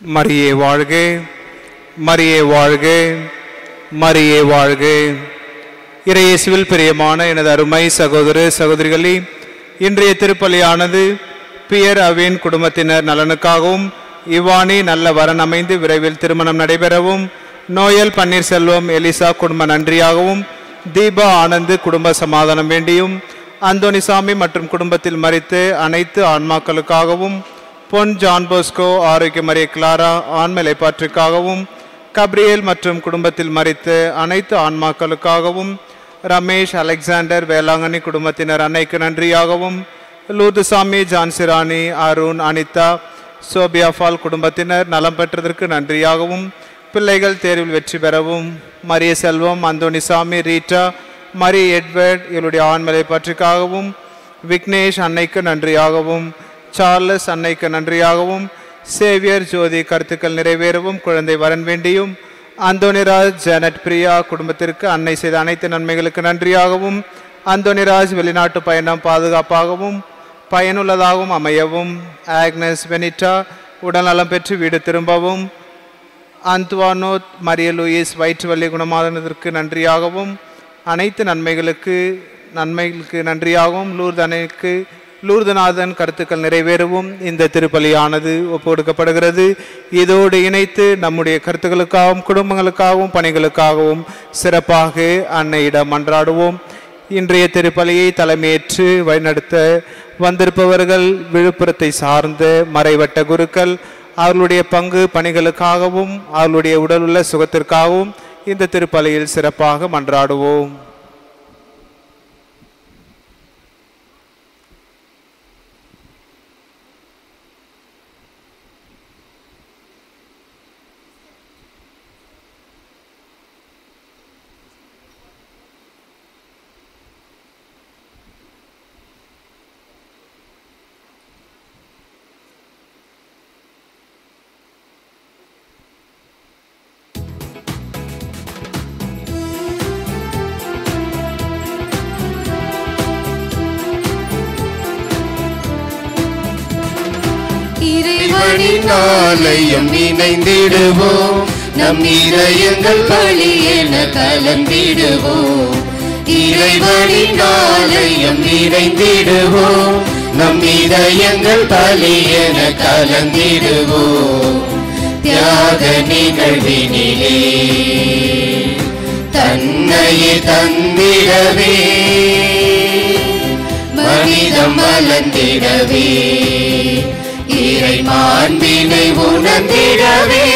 மரியே வாழ்க மரியே வாழ்க மரியே வாழ்க இறையேசுவில் பிரியமான எனது அருமை சகோதர சகோதரிகளே இன்றைய திருப்பலியானது பியர் அவின் குடும்பத்தினர் நலனுக்காகவும் இவானி நல்ல வரன் அமைந்து விரைவில் திருமணம் நடைபெறவும் நோயல் பன்னீர்செல்வம் எலிசா குடும்ப நன்றியாகவும் தீபா ஆனந்து குடும்ப சமாதானம் வேண்டியும் அந்தோனிசாமி மற்றும் குடும்பத்தில் மறித்த அனைத்து ஆன்மாக்களுக்காகவும் பொன் ஜான் போஸ்கோ ஆரோக்கியமரிய கிளாரா ஆண்மலை பாற்றுக்காகவும் கப்ரியேல் மற்றும் குடும்பத்தில் மறித்த அனைத்து ஆன்மாக்களுக்காகவும் ரமேஷ் அலெக்சாண்டர் வேளாங்கண்ணி குடும்பத்தினர் அன்னைக்கு நன்றியாகவும் லூதுசாமி ஜான்சிராணி அருண் அனிதா சோபியாஃபால் குடும்பத்தினர் நலம் பெற்றதற்கு நன்றியாகவும் பிள்ளைகள் தேர்வில் வெற்றி பெறவும் மரிய செல்வம் அந்தோனிசாமி ரீட்டா மரி எட்வர்ட் இவருடைய ஆண்மலை பற்றிக்காகவும் விக்னேஷ் அன்னைக்கு நன்றியாகவும் சார்லஸ் அன்னைக்கு நன்றியாகவும் சேவியர் ஜோதி கருத்துக்கள் நிறைவேறவும் குழந்தை வரன் வேண்டியும் அந்தோனிராஜ் ஜெனட் பிரியா குடும்பத்திற்கு அன்னை செய்த அனைத்து நன்மைகளுக்கு நன்றியாகவும் அந்தோனிராஜ் வெளிநாட்டு பயணம் பாதுகாப்பாகவும் பயனுள்ளதாகவும் அமையவும் ஆக்னஸ் வெனிட்டா உடல்நலம் பெற்று வீடு திரும்பவும் அந்துவானோ மரிய லூயிஸ் வயிற்று வலி குணமானதற்கு நன்றியாகவும் அனைத்து நன்மைகளுக்கு நன்மைகளுக்கு நன்றியாகவும் லூர்தனுக்கு லூர்தநாதன் கருத்துக்கள் நிறைவேறவும் இந்த திருப்பலியானது ஒப்பு கொடுக்கப்படுகிறது இதோடு இணைத்து நம்முடைய கருத்துக்களுக்காகவும் குடும்பங்களுக்காகவும் பணிகளுக்காகவும் சிறப்பாக அன்னையிடம் மன்றாடுவோம் இன்றைய திருப்பலியை தலைமையேற்று வழிநடத்த வந்திருப்பவர்கள் விழுப்புரத்தை சார்ந்த மறைவட்ட குருக்கள் அவர்களுடைய பங்கு பணிகளுக்காகவும் அவர்களுடைய உடலுள்ள சுகத்திற்காகவும் இந்த திருப்பலியில் சிறப்பாக மன்றாடுவோம் இறைவனின் ஆலயம் இணைந்திடுவோம் நம் இதயங்கள் பழி என கலந்திடுவோம் இறைவனின் ஆலயம் இணைந்திடுவோம் நம் இதயங்கள் பழி என கலந்திடுவோம் தியாக நிகழ்வினிலே தன்னையே தந்திடவே மனிதம் வளர்ந்திடவே இறை மாண்பினை உணர்ந்திடவே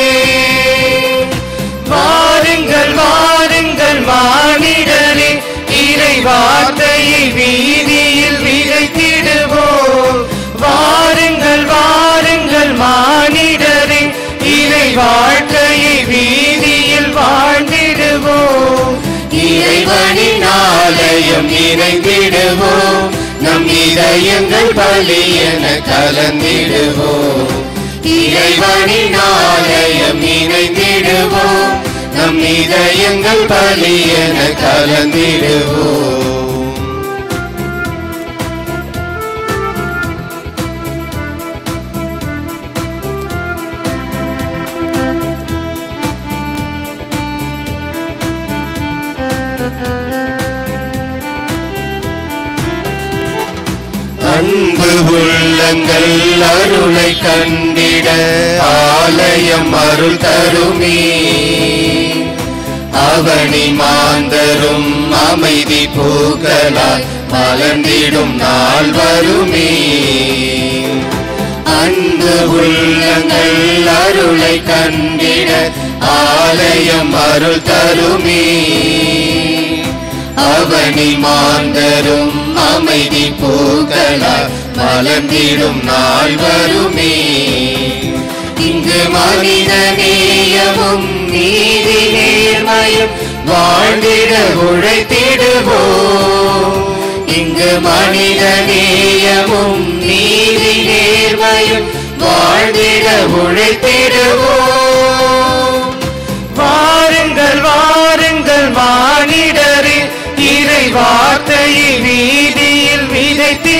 வாருங்கள் வாருங்கள் மானிடரே இறை வார்த்தையை வீதியில் விதைத்திடுவோம் வாருங்கள் வாருங்கள் மானிடரே இறை வாழ்க்கையை வீதியில் வாழ்ந்திடுவோம் இறைவனின் ஆலயம் இணைந்திடுவோம் நம் இதயங்கள் பலி என கலந்திடுவோம் இறைவனின் ஆலயம் இணைந்திடுவோம் நம் இதயங்கள் பலி என கலந்திடுவோம் அன்பு உள்ளங்கள் அருளை கண்டிட ஆலயம் அருள் தருமே அவனி மாந்தரும் அமைதி பூக்களால் மலர்ந்திடும் நாள் வருமே அன்பு உள்ளங்கள் அருளை கண்டிட ஆலயம் அருள் தருமே அவனி மாந்தரும் அமைதி பூக்களால் மலர்ந்திடும் நாள் வருமே இங்கு மனித நேயமும் நீதி நேர்மையும் வாழ்ந்திட உழைத்திடுவோம் இங்கு மனித நேயமும் நீதி நேர்மையும் வாழ்ந்திட உழைத்திடுவோம் வாருங்கள் வாருங்கள் மானிடரே இறை வார்த்தையை வீதியில்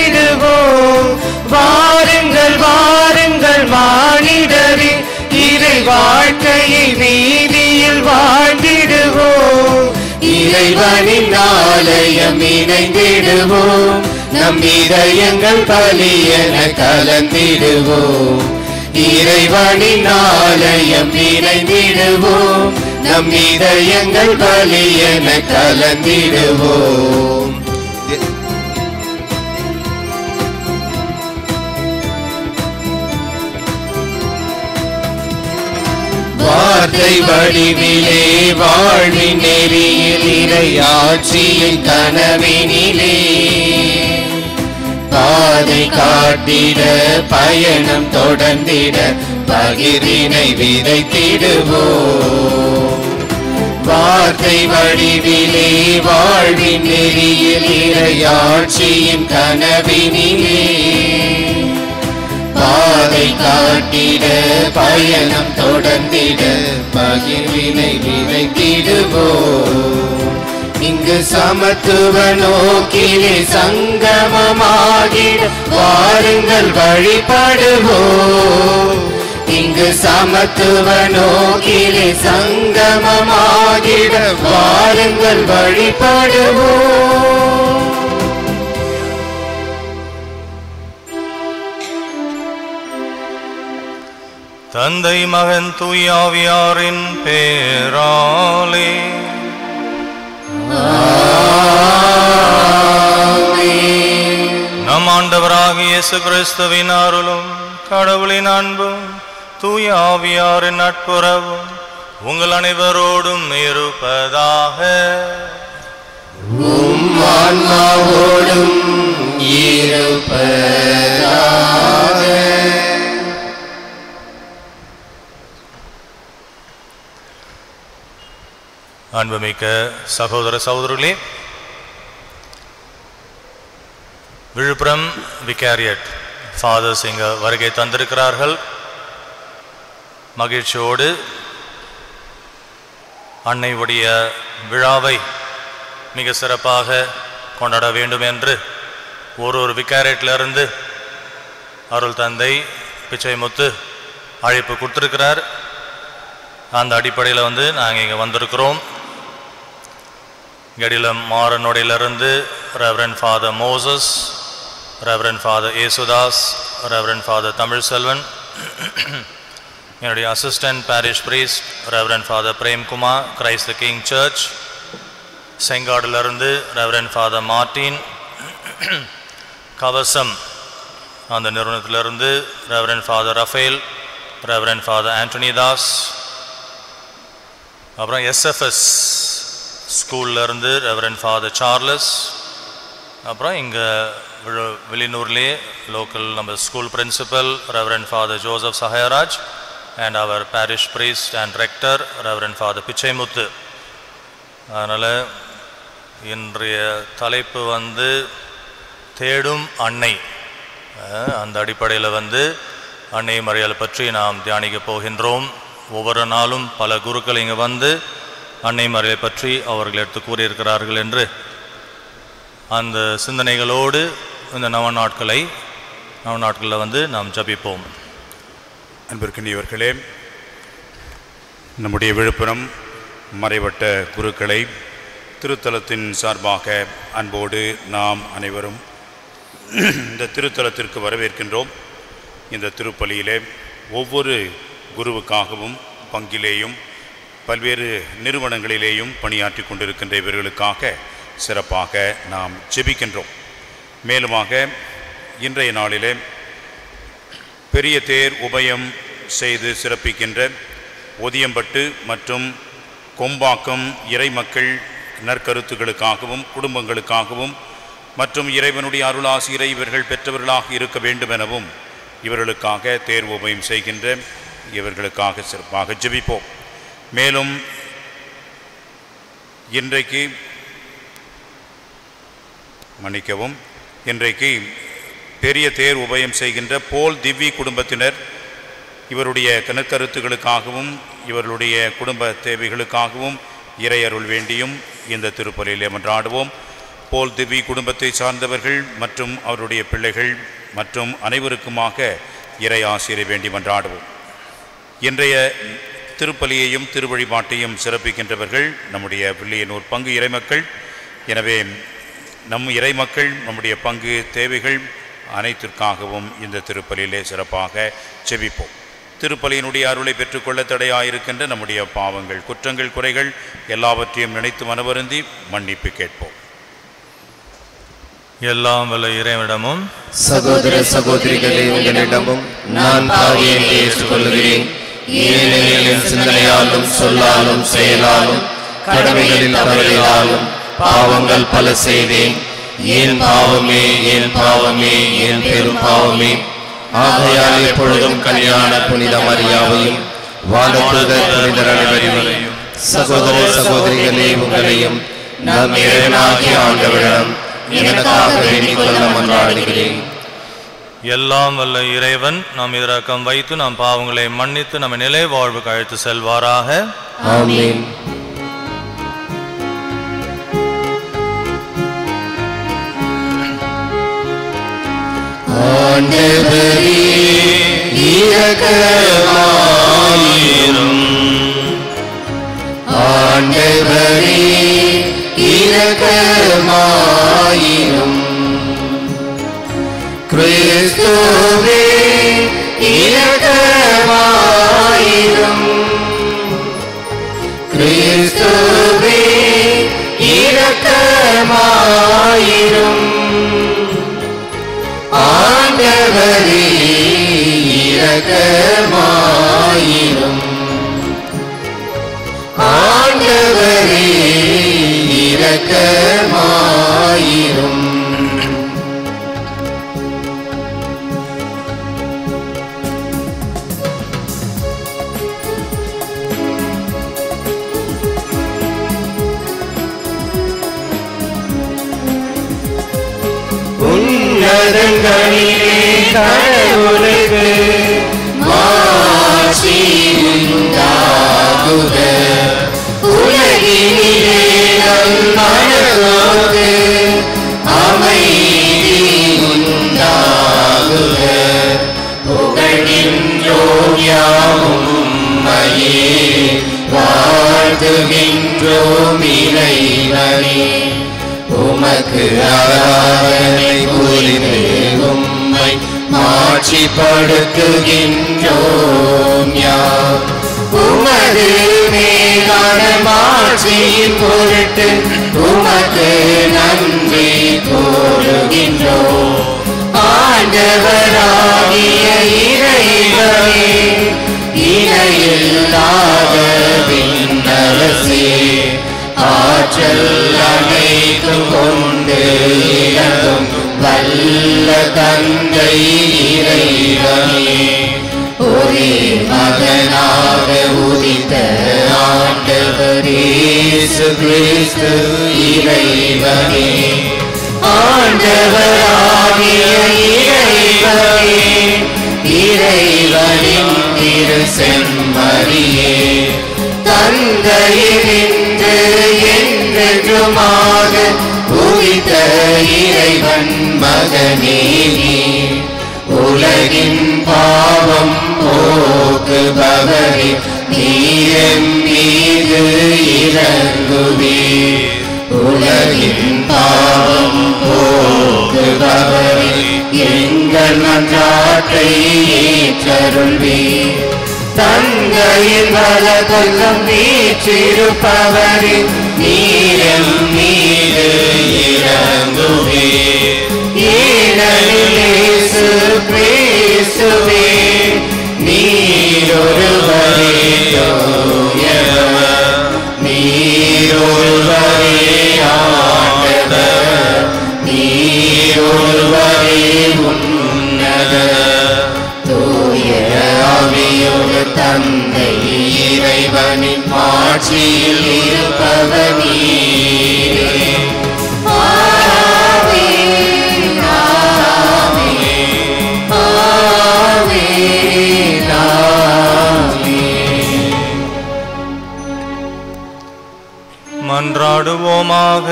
விதைத்திடுவோம் வாருங்கள் வாருங்கள் மானிடரே இறை வாழ்க்கையை வீதியில் வாழ்ந்திடுவோம் இறைவனின் ஆலயம் இணைந்திடுவோம் நம் இதயங்கள் பலியென கலந்திடுவோம் இறைவனின் ஆலயம் இணைந்திடுவோம் நம் இதயங்கள் பலியென கலந்திடுவோம் வார்த்தை வடிவிலே வாழ்வின் நெறியில் இறையாட்சியின் கனவினிலே பாதை காட்டிட பயணம் தொடர்ந்திட பகிரினை விதைத்திடுவோம் வார்த்தை வடிவிலே வாழ்வின் நெறியில் இறையாட்சியின் கனவினிலே பாதை காட்டிட பயணம் தொடர்ந்திட பகிர்வினை விதைத்திடுவோம் இங்கு சமத்துவ நோக்கிலே சங்கமமாகிட வாருங்கள் வழிபடுவோம் இங்கு சமத்துவ நோக்கிலே சங்கமமாகிட வாருங்கள் வழிபடுவோம் தந்தை மகன் தூயாவியாரின் பேராலே நம் ஆண்டவராகிய இயேசு கிறிஸ்துவின் அருளும் கடவுளின் அன்பும் தூய ஆவியாரின் நட்புறவும் உங்கள் அனைவரோடும் இருப்பதாக ஆன்மாவோடும் இருப்பதாக அன்புமிக்க சகோதர சகோதரர்களே விழுப்புரம் விகாரியட் ஃபாதர்ஸ் இங்க வருகை தந்திருக்கிறார்கள் மகிழ்ச்சியோடு அன்னையுடைய விழாவை மிக சிறப்பாக கொண்டாட வேண்டும் என்று ஒரு ஒரு விகாரியட்டிலிருந்து அருள் தந்தை பிச்சைமுத்து அழைப்பு கொடுத்திருக்கிறார் அந்த அடிப்படையில் வந்து நாங்கள் இங்கே வந்திருக்கிறோம் கடிலம் மாறனோடையிலிருந்து reverend father Moses reverend father Yesudas reverend father Tamil Selvan என்னுடைய assistant parish priest reverend father Premkumar Christ King church செங்காடிலிருந்து ரெவரன் ஃபாதர் மார்டின் கவசம் அந்த நிறுவனத்திலிருந்து reverend father Raphael reverend father Antony Das அப்புறம் எஸ்எஃப்எஸ் ஸ்கூல்லேருந்து ரெவரன் ஃபாதர் சார்லஸ் அப்புறம் இங்கே வெளிநூர்லேயே லோக்கல் நம்ம school principal reverend father Joseph Sahayaraj and அவர் parish priest and rector reverend father Pichaimuthu அதனால் இன்றைய தலைப்பு வந்து தேடும் அன்னை அஹ், அந்த அடிப்படையில் வந்து அன்னை மறியலை பற்றி நாம் தியானிக்க போகின்றோம் ஒவ்வொரு நாளும் பல குருக்கள் இங்கே வந்து அன்னை மறியலை பற்றி அவர்கள் எடுத்து கூறியிருக்கிறார்கள் என்று அந்த சிந்தனைகளோடு இந்த நவ நாட்களை நவ நாட்களில் வந்து நாம் ஜபிப்போம் அன்பிற்கினியவர்களே நம்முடைய விழுப்புரம் மறைவட்ட குருக்களை திருத்தலத்தின் சார்பாக அன்போடு நாம் அனைவரும் இந்த திருத்தலத்திற்கு வரவேற்கின்றோம் இந்த திருப்பலியிலே ஒவ்வொரு குருவுக்காகவும் பங்கிலேயும் பல்வேறு நிறுவனங்களிலேயும் பணியாற்றி கொண்டிருக்கின்ற இவர்களுக்காக சிறப்பாக நாம் ஜெபிக்கின்றோம் மேலுமாக இன்றைய நாளிலே பெரிய தேர் உபயம் செய்து சிறப்பிக்கின்ற ஒதியம்பட்டு மற்றும் கொம்பாக்கம் இறைமக்கள் நற்கருத்துகளுக்காகவும் குடும்பங்களுக்காகவும் மற்றும் இறைவனுடைய அருளாசிரியரை இவர்கள் பெற்றவர்களாக இருக்க வேண்டும் எனவும் இவர்களுக்காக தேர் உபயம் செய்கின்ற இவர்களுக்காக சிறப்பாக ஜெபிப்போம் மேலும் இன்றைக்கு மன்னிக்கவும் இன்றைக்கு பெரிய தேர் உபயம் செய்கின்ற போல் திவ்வி குடும்பத்தினர் இவருடைய கணக்கருத்துகளுக்காகவும் இவர்களுடைய குடும்ப தேவைகளுக்காகவும் இறையருள் வேண்டியும் இந்த திருப்பலியிலே மன்றாடுவோம் போல் திவ்வி குடும்பத்தை சார்ந்தவர்கள் மற்றும் அவருடைய பிள்ளைகள் மற்றும் அனைவருக்குமாக இறை ஆசிரியரை வேண்டி மன்றாடுவோம் இன்றைய திருப்பலியையும் திருவழிபாட்டையும் சிறப்பிக்கின்றவர்கள் நம்முடைய வில்லியனூர் பங்கு இறைமக்கள் எனவே நம் இறைமக்கள் நம்முடைய பங்கு தேவைகள் அனைத்திற்காகவும் இந்த திருப்பலியிலே சிறப்பாக செபிப்போம் திருப்பலியினுடைய அருளை பெற்றுக்கொள்ள தடையாயிருக்கின்ற நம்முடைய பாவங்கள் குற்றங்கள் குறைகள் எல்லாவற்றையும் நினைத்து மனவருந்தி மன்னிப்பு கேட்போம் எல்லாம் வல்ல இறைவனிடமும் சகோதர சகோதரிகளே உங்களிடமும் நான் பாவியை ஏற்றுக்கொள்கிறேன் ஏனெனில் என் சிந்தனையாலும் சொல்லாலும் செயலாலும் கடமைகளில் தவறினாலும் பாவங்கள் பல செய்தேன் ஏன் பாவமே ஏன் பாவமே ஏன் பெரும் பாவமே ஆகையால் எப்பொழுதும் கல்யாண புனித மரியாவையும் வானத்துதர் புனிதர் அனைவரையும் சகோதர சகோதரிகளே உங்களையும் நம் இறைவனாகிய ஆண்டவரிடம் எனக்காக வேண்டிக் கொள்ள மன்றாடுகிறேன் எல்லாம் வல்ல இறைவன் நாம் இரக்கம் வைத்து நம் பாவங்களை மன்னித்து நம்ம நிலை வாழ்வுக்கு அழைத்து செல்வாராக ஆமென் ஆண்டவரே இரக்கமாயிரும் ஆண்டவரே இரக்கமாயிரும் கிறிஸ்துவே இரக்கமாயிரும் கிறிஸ்துவே இரக்கமாயிரும் ஆண்டவரே இரக்கமாயிரும் ஆண்டவரே இரக்கமாயிரும் உன்னதங்களிலே கடவுளுக்கு மாட்சி உண்டாகுக உலகினிலே நல்மனதோடு அமைதி உண்டாகுக புகழ்கின்றோம் யாவும் உம்மையே வாழ்த்துகின்றோம் இறைவனே உமக்கு ஆராதனை புரிந்து உம்மை மாட்சிப்படுத்துகின்றோம் யார் உமது மேலான மாட்சியின் பொருட்டு உமக்கு நன்றி கூறுகின்றோம் ஆண்டவராகிய இறைவனே இணையில்லாத விண்ணரசே ஆற்றல் அனைத்தும் கொண்டு இறந்தும் வல்ல தந்தை இறைவனே ஒரே மகனாக உதித்த ஆண்டவர் இயேசு கிறிஸ்து இறைவனே ஆண்டவராகிய இறைவனே இறைவனின் திரு செம்மறியே தந்தையினின்று என்றென்றுமாக உதித்த இறைவன் மகனே நீ. உலகின் பாவம் போக்குபவரே நீரம் மீது இறங்குவீர் உலகின் பாவம் போக்குபவரே எங்கள் மன்றாட்டை ஏற்றருள்வீர் தந்தையின் வலதல்லம் வீற்றிருப்பவரே நீரம் மீது இறங்குவீர் ஏனெனில் இயேசு கிறிஸ்துவே நீரொருவரே தூயவர் நீரொருவரே ஆண்டவர் நீரொருவரே உன்னதர் தூய ஆவியோடு தந்தை இறைவனின் மாட்சியில் இருப்பவர் நீரே ஆமென், ஆமென், ஆமென், ஆமென். மன்றாடுவோமாக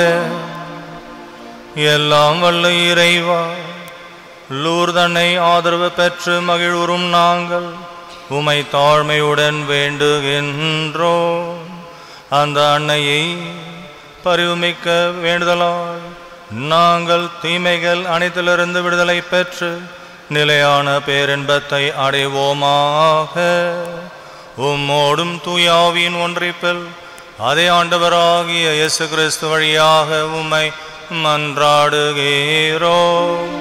எல்லாம் வல்ல இறைவா லூர்தனை ஆதரவு பெற்று மகிழ்வுறும் நாங்கள் உமை தாழ்மையுடன் வேண்டுகின்றோம் அந்த அன்னையை பரிவுமிக்க வேண்டுதலாய் நாங்கள் தீமைகள் அனைத்திலிருந்து விடுதலை பெற்று நிலையான பேரின்பத்தை அடைவோமாக உம்மோடும் தூயாவின் ஒன்றிப்பில் அதே ஆண்டவராகிய இயேசு கிறிஸ்து வழியாக உம்மை மன்றாடுகிறோம்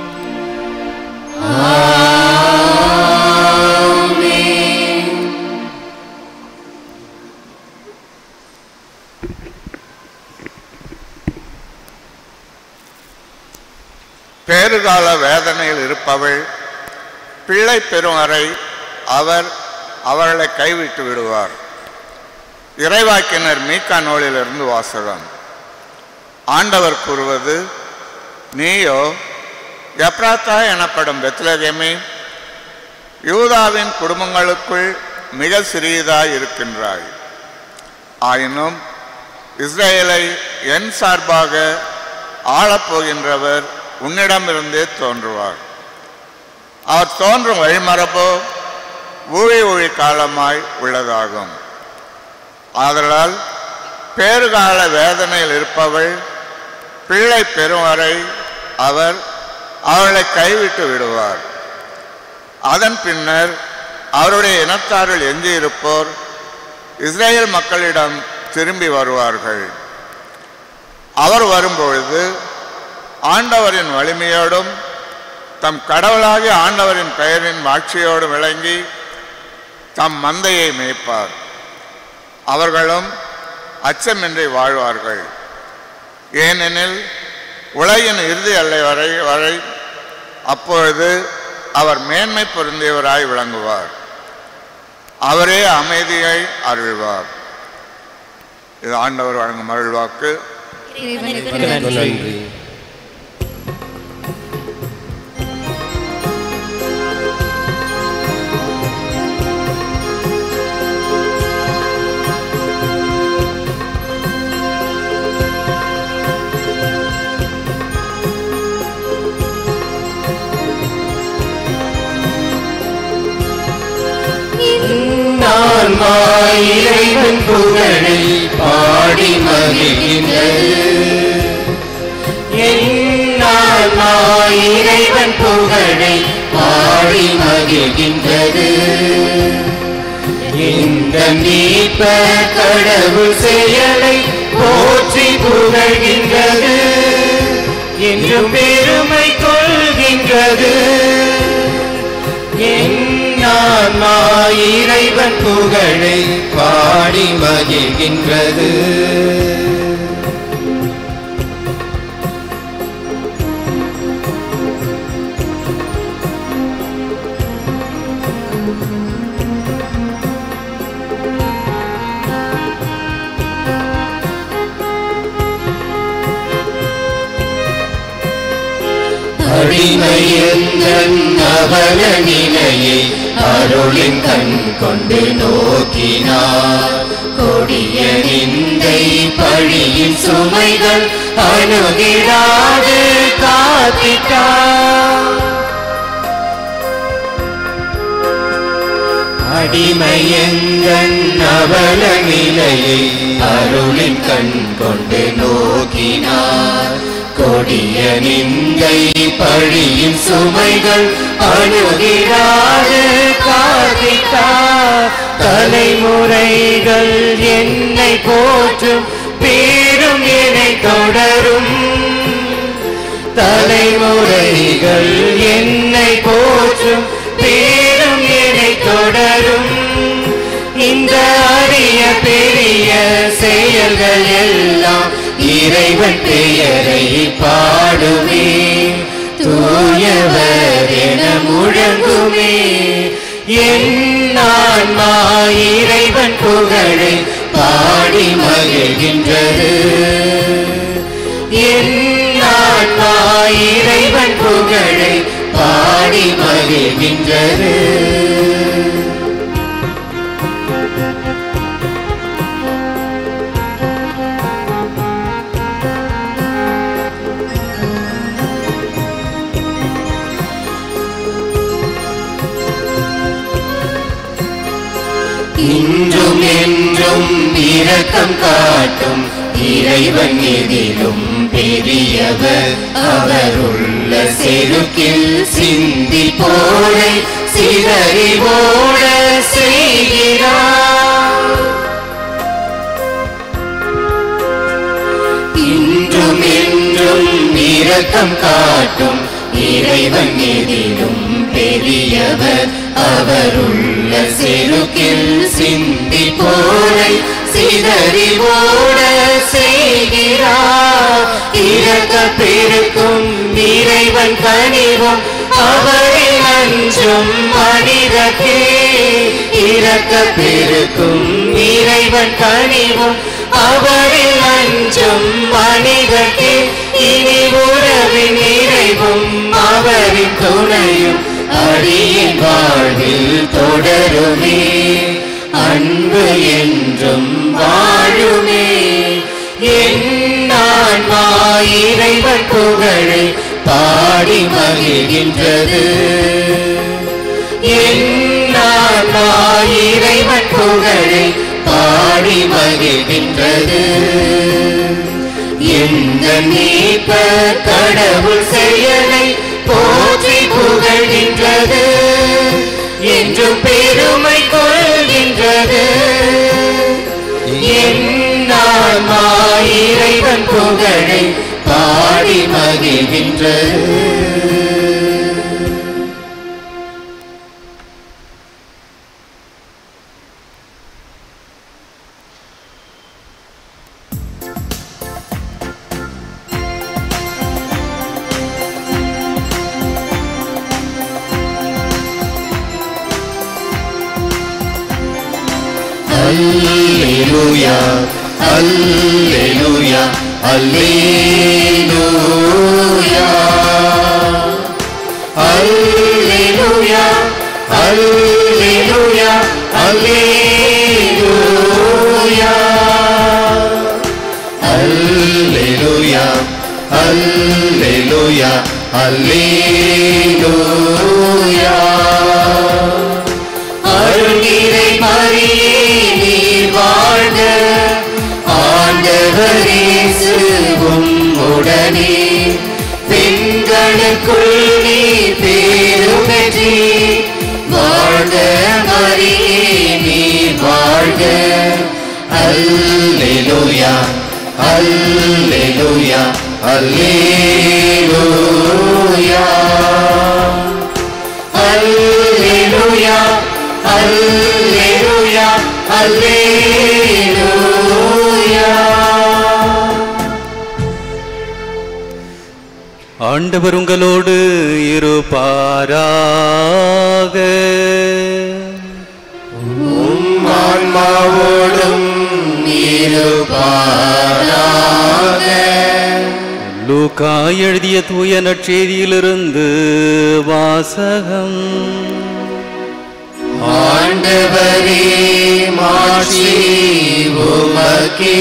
பேறுகால வேதனையில் இருப்பவள் பிள்ளை பெறும் வரை அவர் அவர்களை கைவிட்டு விடுவார் இறைவாக்கினர் மீக்கா நூலிலிருந்து வாசகம் ஆண்டவர் கூறுவது நீயோ எப்ராத்தா எனப்படும் பெத்லகேமே யூதாவின் குடும்பங்களுக்குள் மிக சிறியதாய் இருக்கின்றாய் ஆயினும் இஸ்ரேலை என் சார்பாக ஆளப்போகின்றவர் உன்னிடமிருந்தே தோன்றுவார் அவர் தோன்றும் வழிமரபோ ஊழி ஊழி காலமாய் உள்ளதாகும் ஆதலால் பேறுகால வேதனையில் இருப்பவள் பிள்ளை பெறும் வரை அவர் அவளை கைவிட்டு விடுவார் அதன் பின்னர் அவருடைய இனத்தாரில் எஞ்சியிருப்போர் இஸ்ரேல் மக்களிடம் திரும்பி வருவார்கள் அவர் வரும்பொழுது ஆண்டவரின் வலிமையோடும் தம் கடவுளாகிய ஆண்டவரின் பெயரின் மாட்சியோடும் விளங்கி தம் மந்தையை மேய்ப்பார் அவர்களும் அச்சமின்றி வாழ்வார்கள் ஏனெனில் உலகின் இறுதி எல்லை வரை வரை அப்பொழுது அவர் மேன்மை பொருந்தியவராய் விளங்குவார் அவரே அமைதியை அருள்வார் இது ஆண்டவர் வழங்கும் அருள்வாக்கு இறைவனுக்கு நன்றி நான்மா இறைவன் புகழை பாடி மகிழ்கின்றது என்னான்மா இறைவன் புகழை பாடி மகிழ்கின்றது இந்த மீட்ப கடவுள் செயலை போற்றி புகழ்கின்றது என்றும் பெருமை கொள்கின்றது என்னான்மா இறைவன் புகழை பாடி மகிழ்கின்றது அடிமையந்தன் அவல நிலையை அருளின் கண் கொண்டு நோக்கினார் கொடிய நிந்தை பழியின் சுமைகள் அணுகிடாது காத்திட்டார் அடிமையங்கன் அவல நிலையை அருளின் கண் கொண்டு நோக்கினார் கொடிய நிந்தை பழியின் சுமைகள் அணுகிறாது காதித்தார் தலைமுறைகள் என்னை போற்றும் பேரும் என்னை தொடரும் தலைமுறைகள் என்னை போற்றும் பேரும் என்னை தொடரும் இந்த அரிய பெரிய செயல்கள் எல்லாம் இறைவன் பெயரை பாடுமே தூயவர் என முழங்குமே என் ஆன்மா இறைவன் புகழை பாடி மகிழ்கின்றது என் ஆன்மா இறைவன் புகழை பாடி மகிழ்கின்றது இன்றும் என்றும் இரக்கம் காட்டும் இறைவன் எதிலும் பெரியவர் அவர் உள்ள செருக்கில் சிந்தி போரை சிதறி ஓட செய்கிறார் இன்றும் என்றும் இரக்கம் காட்டும் இறைவன் எதிலும் பெரியவர் அவர் உள்ள செருக்கில் சிந்தி போரை சிதறி ஓட செய்கிறார் இறக்க பெருக்கும் இறைவன் கனிவும் அவரில் அஞ்சும் மனிதக்கே இறக்க பெருக்கும் இறைவன் கனிவும் அவரில் அஞ்சும் மனிதர்க்கு இனி உறவின் நிறைவும் அவரின் துணையும் அடியின் வாழ்வில் தொடருமே அன்பு என்றும் வாழுமே என்னான்மா இறைவன் புகழை பாடி மகிழ்கின்றது என்னான்மா இறைவன் புகழை பாடி மகிழ்கின்றது எந்த நீப்ப கடவுள் செயலை போற்றி புகழ்கின்றது என்றும் பெருமை கொள்கின்றது என்னான்மா இறைவன் புகழை பாடி மகிழ்கின்றது அல்லேலூயா அல்லேலூயா அல்லேலூயா அல்லேலூயா அல்லேலூயா அல்லேலூயா அல்லேலூயா அல்லேலூயா அல்லேலூயா அருள்நிறை மரியே நீர் வாழ்க ஆண்டவரேசுவும் உடனே பெண்களுக்குள் நீ பேருமெற்றி வாழ்க மரியே நீர் வாழ்க அல்லேலூயா அல்லேலூயா அல்லேலூயா அல்லேலூயா அல்லேலூயா அல்லேலூயா ஆண்டவர் உங்களோடு இருப்பாராக ஆன்மாவோடும் இருப்பாராக லூக்கா எழுதிய தூய நற்செய்தியிலிருந்து வாசகம் ஆண்டவரே மாட்சி உமக்கே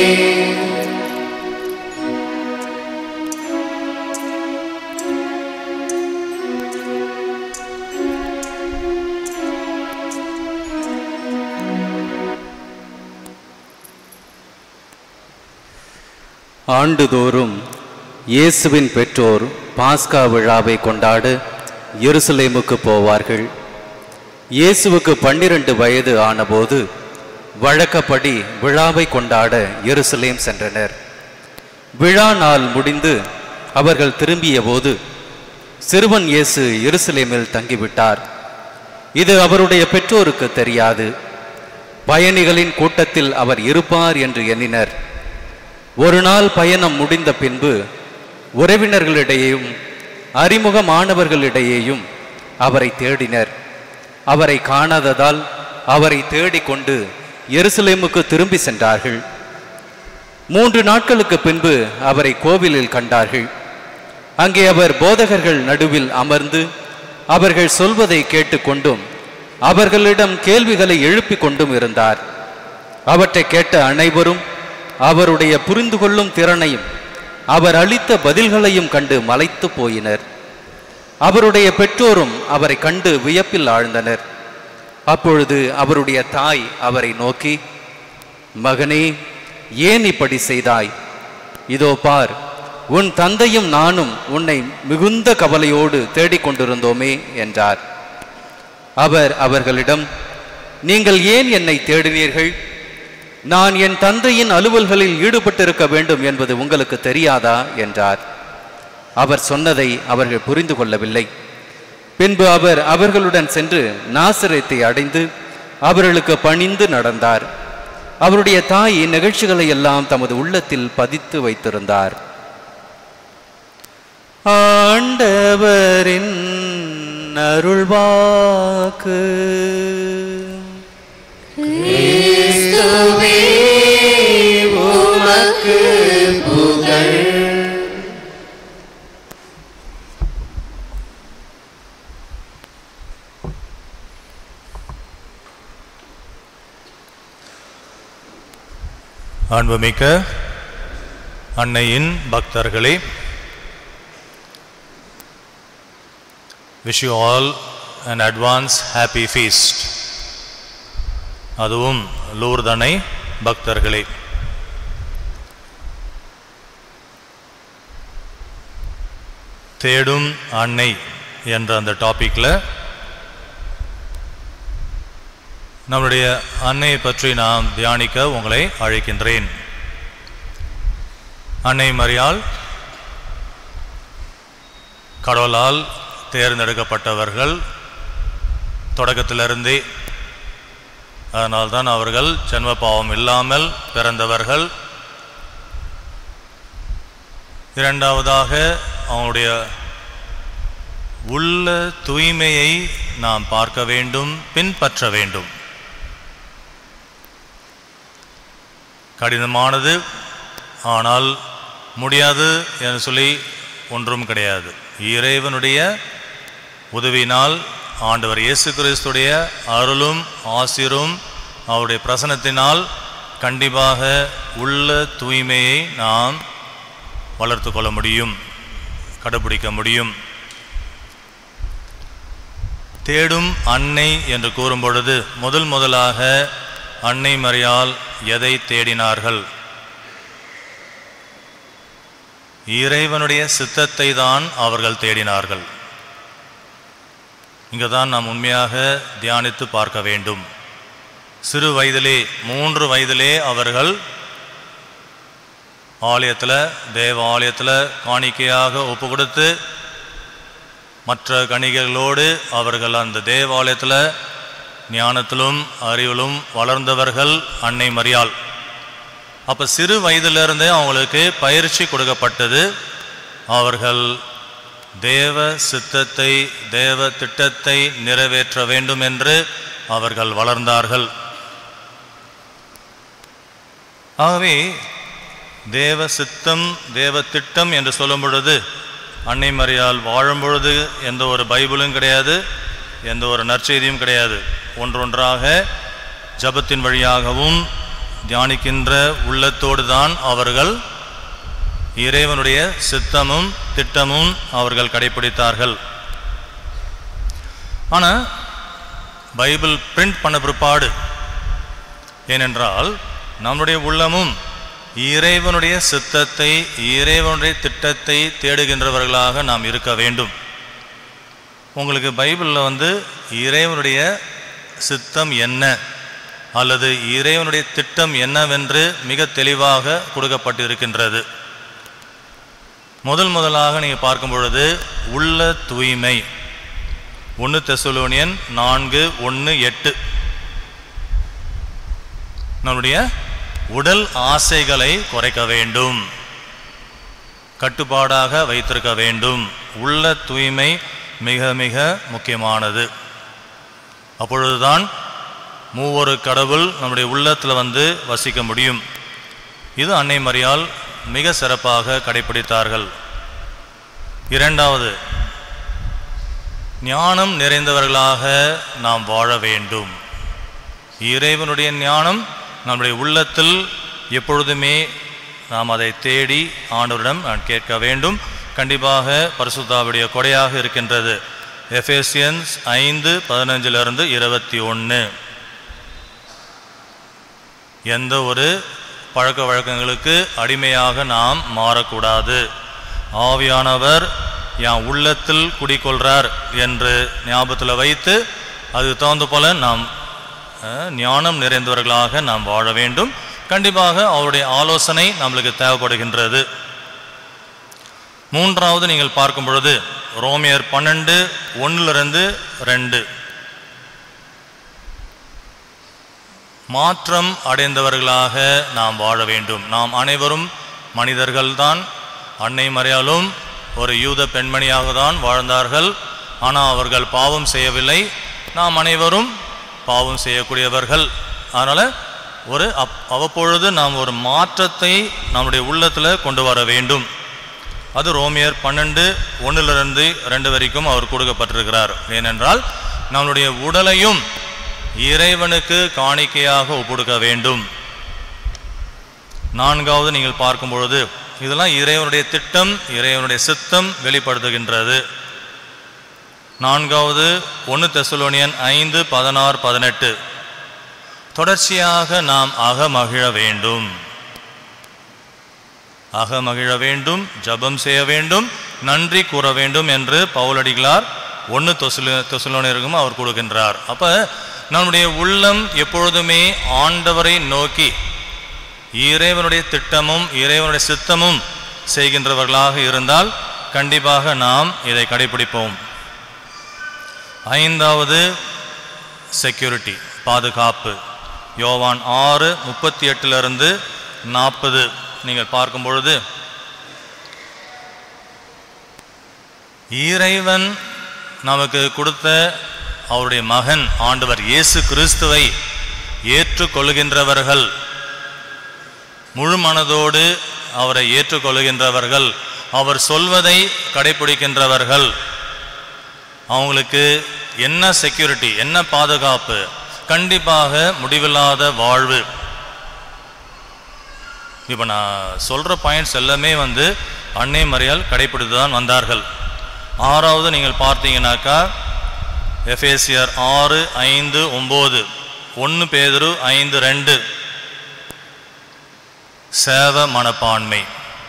ஆண்டுதோறும் இயேசுவின் பெற்றோர் பாஸ்கா விழாவை கொண்டாட எருசலேமுக்கு போவார்கள் இயேசுவுக்கு பன்னிரண்டு வயது ஆனபோது வழக்கப்படி விழாவை கொண்டாட எருசலேம் சென்றனர் விழா நாள் முடிந்து அவர்கள் திரும்பிய போது சிறுவன் இயேசு எருசலேமில் தங்கிவிட்டார் இது அவருடைய பெற்றோருக்கு தெரியாது பயணிகளின் கூட்டத்தில் அவர் இருப்பார் என்று எண்ணினர் ஒரு நாள் பயணம் முடிந்த பின்பு உறவினர்களிடையேயும் அறிமுகமானவர்களிடையேயும் அவரை தேடினர் அவரை காணாததால் அவரை தேடிக்கொண்டு எருசலேமுக்கு திரும்பி சென்றார்கள் மூன்று நாட்களுக்கு பின்பு அவரை கோவிலில் கண்டார்கள் அங்கே அவர் போதகர்கள் நடுவில் அமர்ந்து அவர்கள் சொல்வதை கேட்டுக்கொண்டும் அவர்களிடம் கேள்விகளை எழுப்பிக் கொண்டும் இருந்தார் அவற்றை கேட்ட அனைவரும் அவருடைய புரிந்து கொள்ளும் திறனையும் அவர் அளித்த பதில்களையும் கண்டு மலைத்து போயினர் அவருடைய பெற்றோரும் அவரை கண்டு வியப்பில் ஆழ்ந்தனர் அப்பொழுது அவருடைய தாய் அவரை நோக்கி மகனே ஏன் இப்படி செய்தாய் இதோ பார் உன் தந்தையும் நானும் உன்னை மிகுந்த கவலையோடு தேடிக் கொண்டிருந்தோமே என்றார் அவர் அவர்களிடம் நீங்கள் ஏன் என்னை தேடினீர்கள் நான் என் தந்தையின் அலுவல்களில் ஈடுபட்டிருக்க வேண்டும் என்பது உங்களுக்கு தெரியாதா என்றார் அவர் சொன்னதை அவர்கள் புரிந்து கொள்ளவில்லை பின்பு அவர் அவர்களுடன் சென்று நாசரேத்தை அடைந்து அவர்களுக்கு பணிந்து நடந்தார் அவருடைய தாய் இந்நிகழ்ச்சிகளை எல்லாம் தமது உள்ளத்தில் பதித்து வைத்திருந்தார் ஆண்டவரின் அருள்வாக்கு கிறிஸ்துவே உமக்கு புகழ் அன்புமிக்க அன்னையின் பக்தர்களே wish you all in advance happy feast அதுவும் லூர்தனை பக்தர்களே தேடும் அன்னை என்ற அந்த டாபிக்ல நம்முடைய அன்னையை பற்றி நாம் தியானிக்க உங்களை அழைக்கின்றேன் அன்னை மரியாள் கடவுளால் தேர்ந்தெடுக்கப்பட்டவர்கள் தொடக்கத்திலிருந்தே அதனால்தான் அவர்கள் ஜென்ம பாவம் இல்லாமல் பிறந்தவர்கள் இரண்டாவதாக அவனுடைய உள்ள தூய்மையை நாம் பார்க்க வேண்டும் பின்பற்ற வேண்டும் கடினமானது ஆனால் முடியாது என்று சொல்லி ஒன்றும் கிடையாது இறைவனுடைய உதவியினால் ஆண்டவர் இயேசு கிறிஸ்துடைய அருளும் ஆசிரும் அவருடைய பிரசனத்தினால் கண்டிப்பாக உள்ள தூய்மையை நாம் வளர்த்து கொள்ள முடியும் கடைபிடிக்க முடியும் தேடும் அன்னை என்று கூறும் பொழுது முதல் முதலாக அன்னை மரியால் எதை தேடினார்கள் இறைவனுடைய சித்தத்தை தான் அவர்கள் தேடினார்கள் இங்கே தான் நாம் உண்மையாக தியானித்து பார்க்க வேண்டும் சிறு வயதிலே மூன்று வயதிலே அவர்கள் ஆலயத்தில் தேவ ஆலயத்தில் காணிக்கையாக ஒப்பு கொடுத்து மற்ற கணிகைகளோடு அவர்கள் அந்த தேவாலயத்தில் ஞானத்திலும் அறிவிலும் வளர்ந்தவர்கள் அன்னை மரியாள் அப்போ சிறு வயதிலிருந்தே அவங்களுக்கு பயிற்சி கொடுக்கப்பட்டது அவர்கள் தேவ சித்தத்தை தேவ திட்டத்தை நிறைவேற்ற வேண்டும் என்று அவர்கள் வளர்ந்தார்கள் ஆகவே தேவ சித்தம் தேவ திட்டம் என்று சொல்லும் பொழுது அன்னை மரியால் வாழும் பொழுது எந்த ஒரு பைபிளும் கிடையாது எந்த ஒரு நற்செய்தியும் கிடையாது ஒன்றொன்றாக ஜபத்தின் வழியாகவும் தியானிக்கின்ற உள்ளத்தோடு தான் அவர்கள் இறைவனுடைய சித்தமும் திட்டமும் அவர்கள் கடைபிடித்தார்கள் ஆனால் பைபிள் பிரிண்ட் பண்ண பிற்பாடு ஏனென்றால் நம்முடைய உள்ளமும் இறைவனுடைய சித்தத்தை இறைவனுடைய திட்டத்தை தேடுகின்றவர்களாக நாம் இருக்க வேண்டும் உங்களுக்கு பைபிளில் வந்து இறைவனுடைய சித்தம் என்ன அல்லது இறைவனுடைய திட்டம் என்னவென்று மிக தெளிவாக கொடுக்கப்பட்டிருக்கின்றது முதல் முதலாக நீங்கள் பார்க்கும் பொழுது உள்ள தூய்மை ஒன்று தெசலோனியன் நான்கு ஒன்று எட்டு நம்முடைய உடல் ஆசைகளை குறைக்க வேண்டும் கட்டுப்பாடாக வைத்திருக்க வேண்டும் உள்ள தூய்மை மிக மிக முக்கியமானது அப்பொழுதுதான் மூவொரு கடவுள் நம்முடைய உள்ளத்தில் வந்து வசிக்க முடியும் இது அன்னை மரியால் மிக சிறப்பாக கடைபிடித்தார்கள் இரண்டாவது ஞானம் நிறைந்தவர்களாக நாம் வாழ வேண்டும் இறைவனுடைய ஞானம் நம்முடைய உள்ளத்தில் எப்பொழுதுமே நாம் அதை தேடி ஆண்டவரிடம் நான் கேட்க வேண்டும் கண்டிப்பாக பரிசுத்தாவுடைய கொடையாக இருக்கின்றது எஃபேசியன்ஸ் ஐந்து பதினஞ்சிலிருந்து இருபத்தி ஒன்று எந்த ஒரு பழக்க வழக்கங்களுக்கு அடிமையாக நாம் மாறக்கூடாது ஆவியானவர் என் உள்ளத்தில் குடிக்கொள்றார் என்று ஞாபகத்தில் வைத்து அது தகுந்த போல நாம் அஹ், ஞானம் நிறைந்தவர்களாக நாம் வாழ வேண்டும் கண்டிப்பாக அவருடைய ஆலோசனை நம்மளுக்கு தேவைப்படுகின்றது மூன்றாவது நீங்கள் பார்க்கும் பொழுது ரோமியர் பன்னெண்டு ஒன்றிலிருந்து ரெண்டு மாற்றம் அடைந்தவர்களாக நாம் வாழ வேண்டும் நாம் அனைவரும் மனிதர்கள்தான் அன்னை மறையாலும் ஒரு யூத பெண்மணியாக தான் வாழ்ந்தார்கள் ஆனால் அவர்கள் பாவம் செய்யவில்லை நாம் அனைவரும் பாவம் செய்யக்கூடியவர்கள் அதனால் ஒரு அப் அவ்வப்பொழுது நாம் ஒரு மாற்றத்தை நம்முடைய உள்ளத்தில் கொண்டு வர வேண்டும் அது ரோமியர் பன்னெண்டு ஒன்றிலிருந்து ரெண்டு வரைக்கும் அவர் கொடுக்கப்பட்டிருக்கிறார் ஏனென்றால் நம்முடைய உடலையும் இறைவனுக்கு காணிக்கையாக ஒப்புடுக்க வேண்டும் நான்காவது நீங்கள் பார்க்கும் பொழுது இதெல்லாம் இறைவனுடைய திட்டம் இறைவனுடைய சித்தம் வெளிப்படுத்துகின்றது நான்காவது ஒன்று தெசலோனியன் ஐந்து பதினாறு பதினெட்டு தொடர்ச்சியாக நாம் அகமகிழ வேண்டும் அகமகிழ வேண்டும் ஜெபம் செய்ய வேண்டும் நன்றி கூற வேண்டும் என்று பவுலடிகளார் ஒன்று தொசுல தொசுலோனியருக்கும் அவர் கொடுக்கின்றார் அப்ப நம்முடைய உள்ளம் எப்பொழுதுமே ஆண்டவரை நோக்கி இறைவனுடைய திட்டமும் இறைவனுடைய சித்தமும் செய்கின்றவர்களாக இருந்தால் கண்டிப்பாக நாம் இதை கடைபிடிப்போம் ஐந்தாவது செக்யூரிட்டி பாதுகாப்பு யோவான் ஆறு முப்பத்தி எட்டிலிருந்து நாற்பது நீங்கள் பார்க்கும் பொழுது இறைவன் நமக்கு கொடுத்த அவருடைய மகன் ஆண்டவர் இயேசு கிறிஸ்துவை ஏற்றுக்கொள்கின்றவர்கள் முழு மனதோடு அவரை ஏற்றுக்கொள்கின்றவர்கள் அவர் சொல்வதை கடைபிடிக்கின்றவர்கள் அவங்களுக்கு என்ன செக்யூரிட்டி என்ன பாதுகாப்பு கண்டிப்பாக முடிவில்லாத வாழ்வு இப்போ நான் சொல்கிற பாயிண்ட்ஸ் எல்லாமே வந்து அன்னை மறையால் கடைபிடித்து தான் வந்தார்கள் ஆறாவது நீங்கள் பார்த்தீங்கன்னாக்கா எஃபேசியர் ஆறு ஐந்து ஒம்பது ஒன்று பேதுரு ஐந்து ரெண்டு சேவ மனப்பான்மை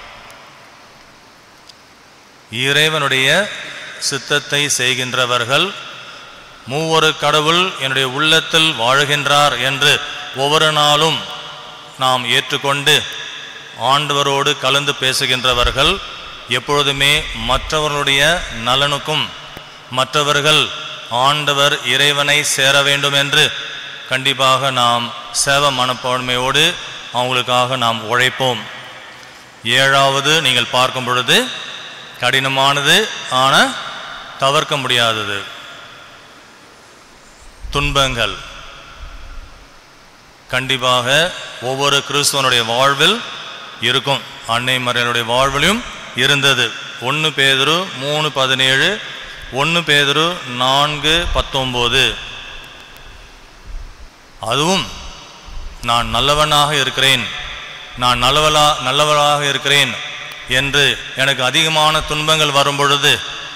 இறைவனுடைய சித்தத்தை செய்கின்றவர்கள் மூவொரு கடவுள் என்னுடைய உள்ளத்தில் வாழுகின்றார் என்று ஒவ்வொரு நாளும் நாம் ஏற்றுக்கொண்டு ஆண்டவரோடு கலந்து பேசுகின்றவர்கள் எப்பொழுதுமே மற்றவர்களுடைய நலனுக்கும் மற்றவர்கள் ஆண்டவர் இறைவனை சேர வேண்டும் என்று கண்டிப்பாக நாம் சேவ மனப்பான்மையோடு அவங்களுக்காக நாம் உழைப்போம் ஏழாவது நீங்கள் பார்க்கும் பொழுது கடினமானது ஆனால் தவிர்க்க முடியாதது துன்பங்கள் கண்டிப்பாக ஒவ்வொரு கிறிஸ்துவனுடைய வாழ்வில் இருக்கும் அன்னை மறையனுடைய வாழ்விலும் இருந்தது ஒன்று பேதுரு மூணு பதினேழு ஒன்று பேதுரு நான்கு பத்தொம்போது அதுவும் நான் நல்லவனாக இருக்கிறேன் நான் நல்லவளா நல்லவளாக இருக்கிறேன் என்று எனக்கு அதிகமான துன்பங்கள் வரும் பொழுது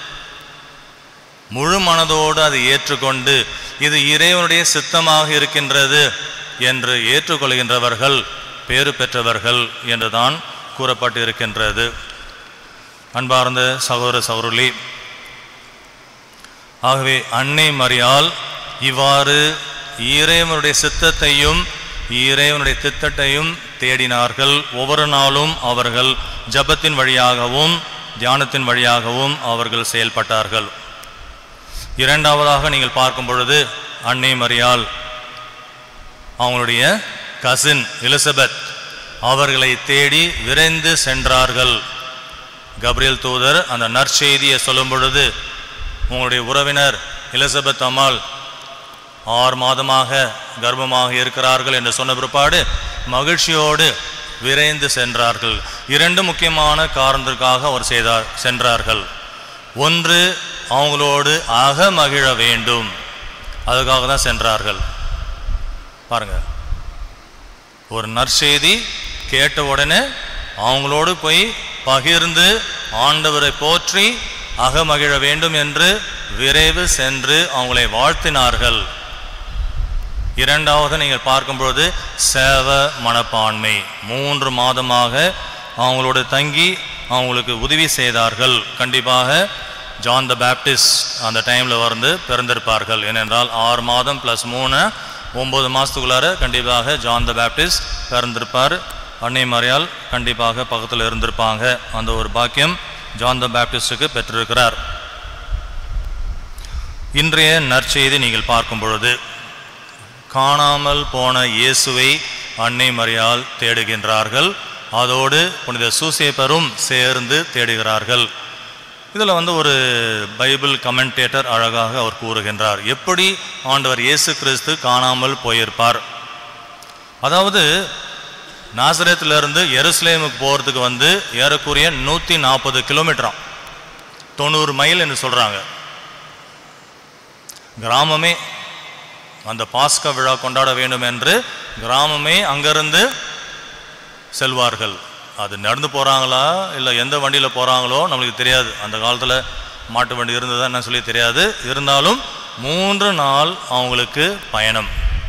முழு மனதோடு அதை ஏற்றுக்கொண்டு இது இறைவனுடைய சித்தமாக இருக்கின்றது என்று ஏற்றுக்கொள்கின்றவர்கள் பேறு பெற்றவர்கள் என்றுதான் கூறப்பட்டிருக்கின்றது அன்பார்ந்த சகோதர சகோதரி ஆகவே அன்னை மரியால் இவ்வாறு இறைவனுடைய சித்தத்தையும் இறைவனுடைய திட்டத்தையும் தேடினார்கள் ஒவ்வொரு நாளும் அவர்கள் ஜபத்தின் வழியாகவும் தியானத்தின் வழியாகவும் அவர்கள் செயல்பட்டார்கள் இரண்டாவதாக நீங்கள் பார்க்கும் பொழுது அன்னை மரியால் அவங்களுடைய கசின் எலிசபெத் அவர்களை தேடி விரைந்து சென்றார்கள் கப்ரியல் தூதர் அந்த நற்செய்தியை சொல்லும் பொழுது உங்களுடைய உறவினர் எலிசபெத் அம்மாள் ஆறு மாதமாக கர்ப்பமாக இருக்கிறார்கள் என்று சொன்ன பிற்பாடு மகிழ்ச்சியோடு விரைந்து சென்றார்கள் இரண்டு முக்கியமான காரணத்திற்காக அவர் செய்தார் சென்றார்கள் ஒன்று அவங்களோடு அகமகிழ வேண்டும் அதுக்காக தான் சென்றார்கள் பாருங்க ஒரு நற்செய்தி கேட்ட உடனே அவங்களோடு போய் பகிர்ந்து ஆண்டவரை போற்றி அகமகிழ வேண்டும் என்று விரைவு சென்று அவங்களை வாழ்த்தினார்கள் இரண்டாவது நீங்கள் பார்க்கும்பொழுது சேவ மனப்பான்மை மூன்று மாதமாக அவங்களோட தங்கி அவங்களுக்கு உதவி செய்தார்கள் கண்டிப்பாக ஜான் த பேப்டிஸ்ட் அந்த டைமில் வந்து பிறந்திருப்பார்கள் ஏனென்றால் ஆறு மாதம் ப்ளஸ் மூணு ஒம்பது மாதத்துக்குள்ளார கண்டிப்பாக ஜான் த பேப்டிஸ்ட் பிறந்திருப்பார் அன்னை மறையால் கண்டிப்பாக பக்கத்தில் இருந்திருப்பாங்க அந்த ஒரு பாக்கியம் ஜான் த பேப்டிஸ்டுக்கு பெற்றிருக்கிறார் இன்றைய நற்செய்தி நீங்கள் பார்க்கும் பொழுது காணாமல் போன இயேசுவை அன்னை மரியால் தேடுகின்றார்கள் அதோடு புனித சூசேப்பரும் சேர்ந்து தேடுகிறார்கள் இதில் வந்து ஒரு பைபிள் கமெண்டேட்டர் அழகாக அவர் கூறுகின்றார் எப்படி ஆண்டவர் இயேசு கிறிஸ்து காணாமல் போயிருப்பார் அதாவது நாசரேத்திலிருந்து எருசலேமுக்கு போகிறதுக்கு வந்து ஏறக்குறைய நூற்றி நாற்பது கிலோமீட்டராம் தொண்ணூறு மைல் என்று சொல்கிறாங்க கிராமமே அந்த பாஸ்கா விழா கொண்டாட வேண்டும் என்று கிராமமே அங்கிருந்து செல்வார்கள் அது நடந்து போகிறாங்களா இல்லை எந்த வண்டியில் போகிறாங்களோ நம்மளுக்கு தெரியாது அந்த காலத்தில் மாட்டு வண்டி இருந்ததா என்ன சொல்லி தெரியாது இருந்தாலும் மூன்று நாள் அவங்களுக்கு பயணம்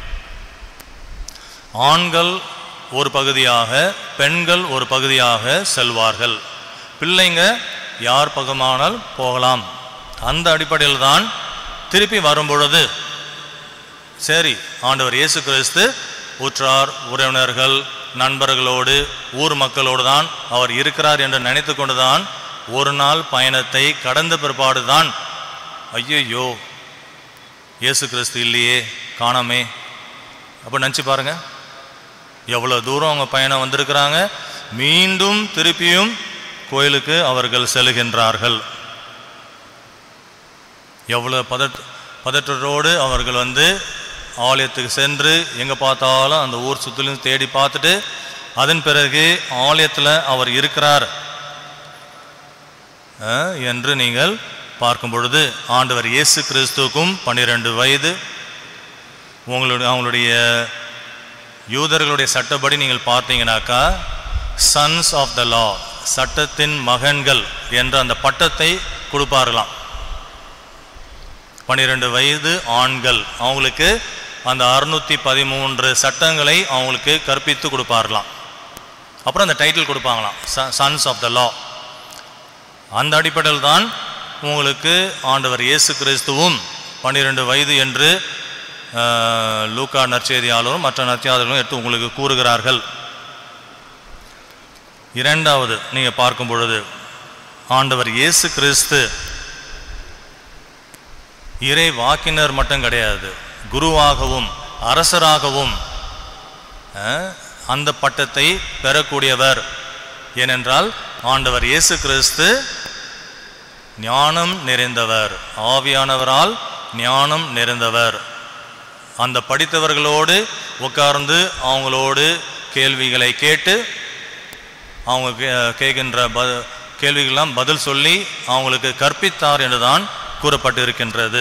ஆண்கள் ஒரு பகுதியாக பெண்கள் ஒரு பகுதியாக செல்வார்கள் பிள்ளைங்க யார் பக்கமானால் போகலாம் அந்த அடிப்படையில் தான் திருப்பி வரும்பொழுது சரி ஆண்டவர் இயேசு கிறிஸ்து உற்றார் உறவினர்கள் நண்பர்களோடு ஊர் மக்களோடு தான் அவர் இருக்கிறார் என்று நினைத்து கொண்டுதான் ஒரு நாள் பயணத்தை கடந்த பிற்பாடு தான் ஐயையோ இயேசு கிறிஸ்து இல்லையே காணாமே அப்போ நினச்சி பாருங்க எவ்வளோ தூரம் அவங்க பயணம் வந்திருக்கிறாங்க மீண்டும் திருப்பியும் கோயிலுக்கு அவர்கள் செல்கின்றார்கள் எவ்வளோ பதட் பதற்றத்தோடு அவர்கள் வந்து ஆலயத்துக்கு சென்று எங்கே பார்த்தாலும் அந்த ஊர் சுற்றிலும் தேடி பார்த்துட்டு அதன் பிறகு ஆலயத்தில் அவர் இருக்கிறார் அஹ், என்று நீங்கள் பார்க்கும் பொழுது ஆண்டவர் இயேசு கிறிஸ்துவுக்கும் பன்னிரெண்டு வயது உங்களுடைய அவங்களுடைய யூதர்களுடைய சட்டப்படி நீங்கள் பார்த்தீங்கன்னாக்கா சன்ஸ் ஆஃப் த லா சட்டத்தின் மகன்கள் என்ற அந்த பட்டத்தை கொடுப்பார்களாம் பன்னிரெண்டு வயது ஆண்கள் அவங்களுக்கு அந்த அறுநூத்தி பதிமூன்று சட்டங்களை அவங்களுக்கு கற்பித்து கொடுப்பார்களாம் அப்புறம் அந்த டைட்டில் கொடுப்பாங்களாம் சன்ஸ் ஆஃப் த லா அந்த அடிப்படையில் தான் உங்களுக்கு ஆண்டவர் இயேசு கிறிஸ்துவும் பன்னிரெண்டு வயது என்று ஆஹ், லூக்கா நற்செய்தியாளரும் மற்ற நற்செய்தியாளர்களும் எடுத்து உங்களுக்கு கூறுகிறார்கள் இரண்டாவது நீங்க பார்க்கும் பொழுது ஆண்டவர் இயேசு கிறிஸ்து இறை வாக்கினர் மட்டும் கிடையாது குருவாகவும் அரசராகவும் அஹ், அந்த பட்டத்தை பெறக்கூடியவர் ஏனென்றால் ஆண்டவர் இயேசு கிறிஸ்து ஞானம் நிறைந்தவர் ஆவியானவரால் ஞானம் நிறைந்தவர் அந்த படித்தவர்களோடு உட்கார்ந்து அவங்களோடு கேள்விகளை கேட்டு அவங்க கே- கேட்கின்ற ப கேள்விகளெல்லாம் பதில் சொல்லி அவங்களுக்கு கற்பித்தார் என்றுதான் கூறப்பட்டு இருக்கின்றது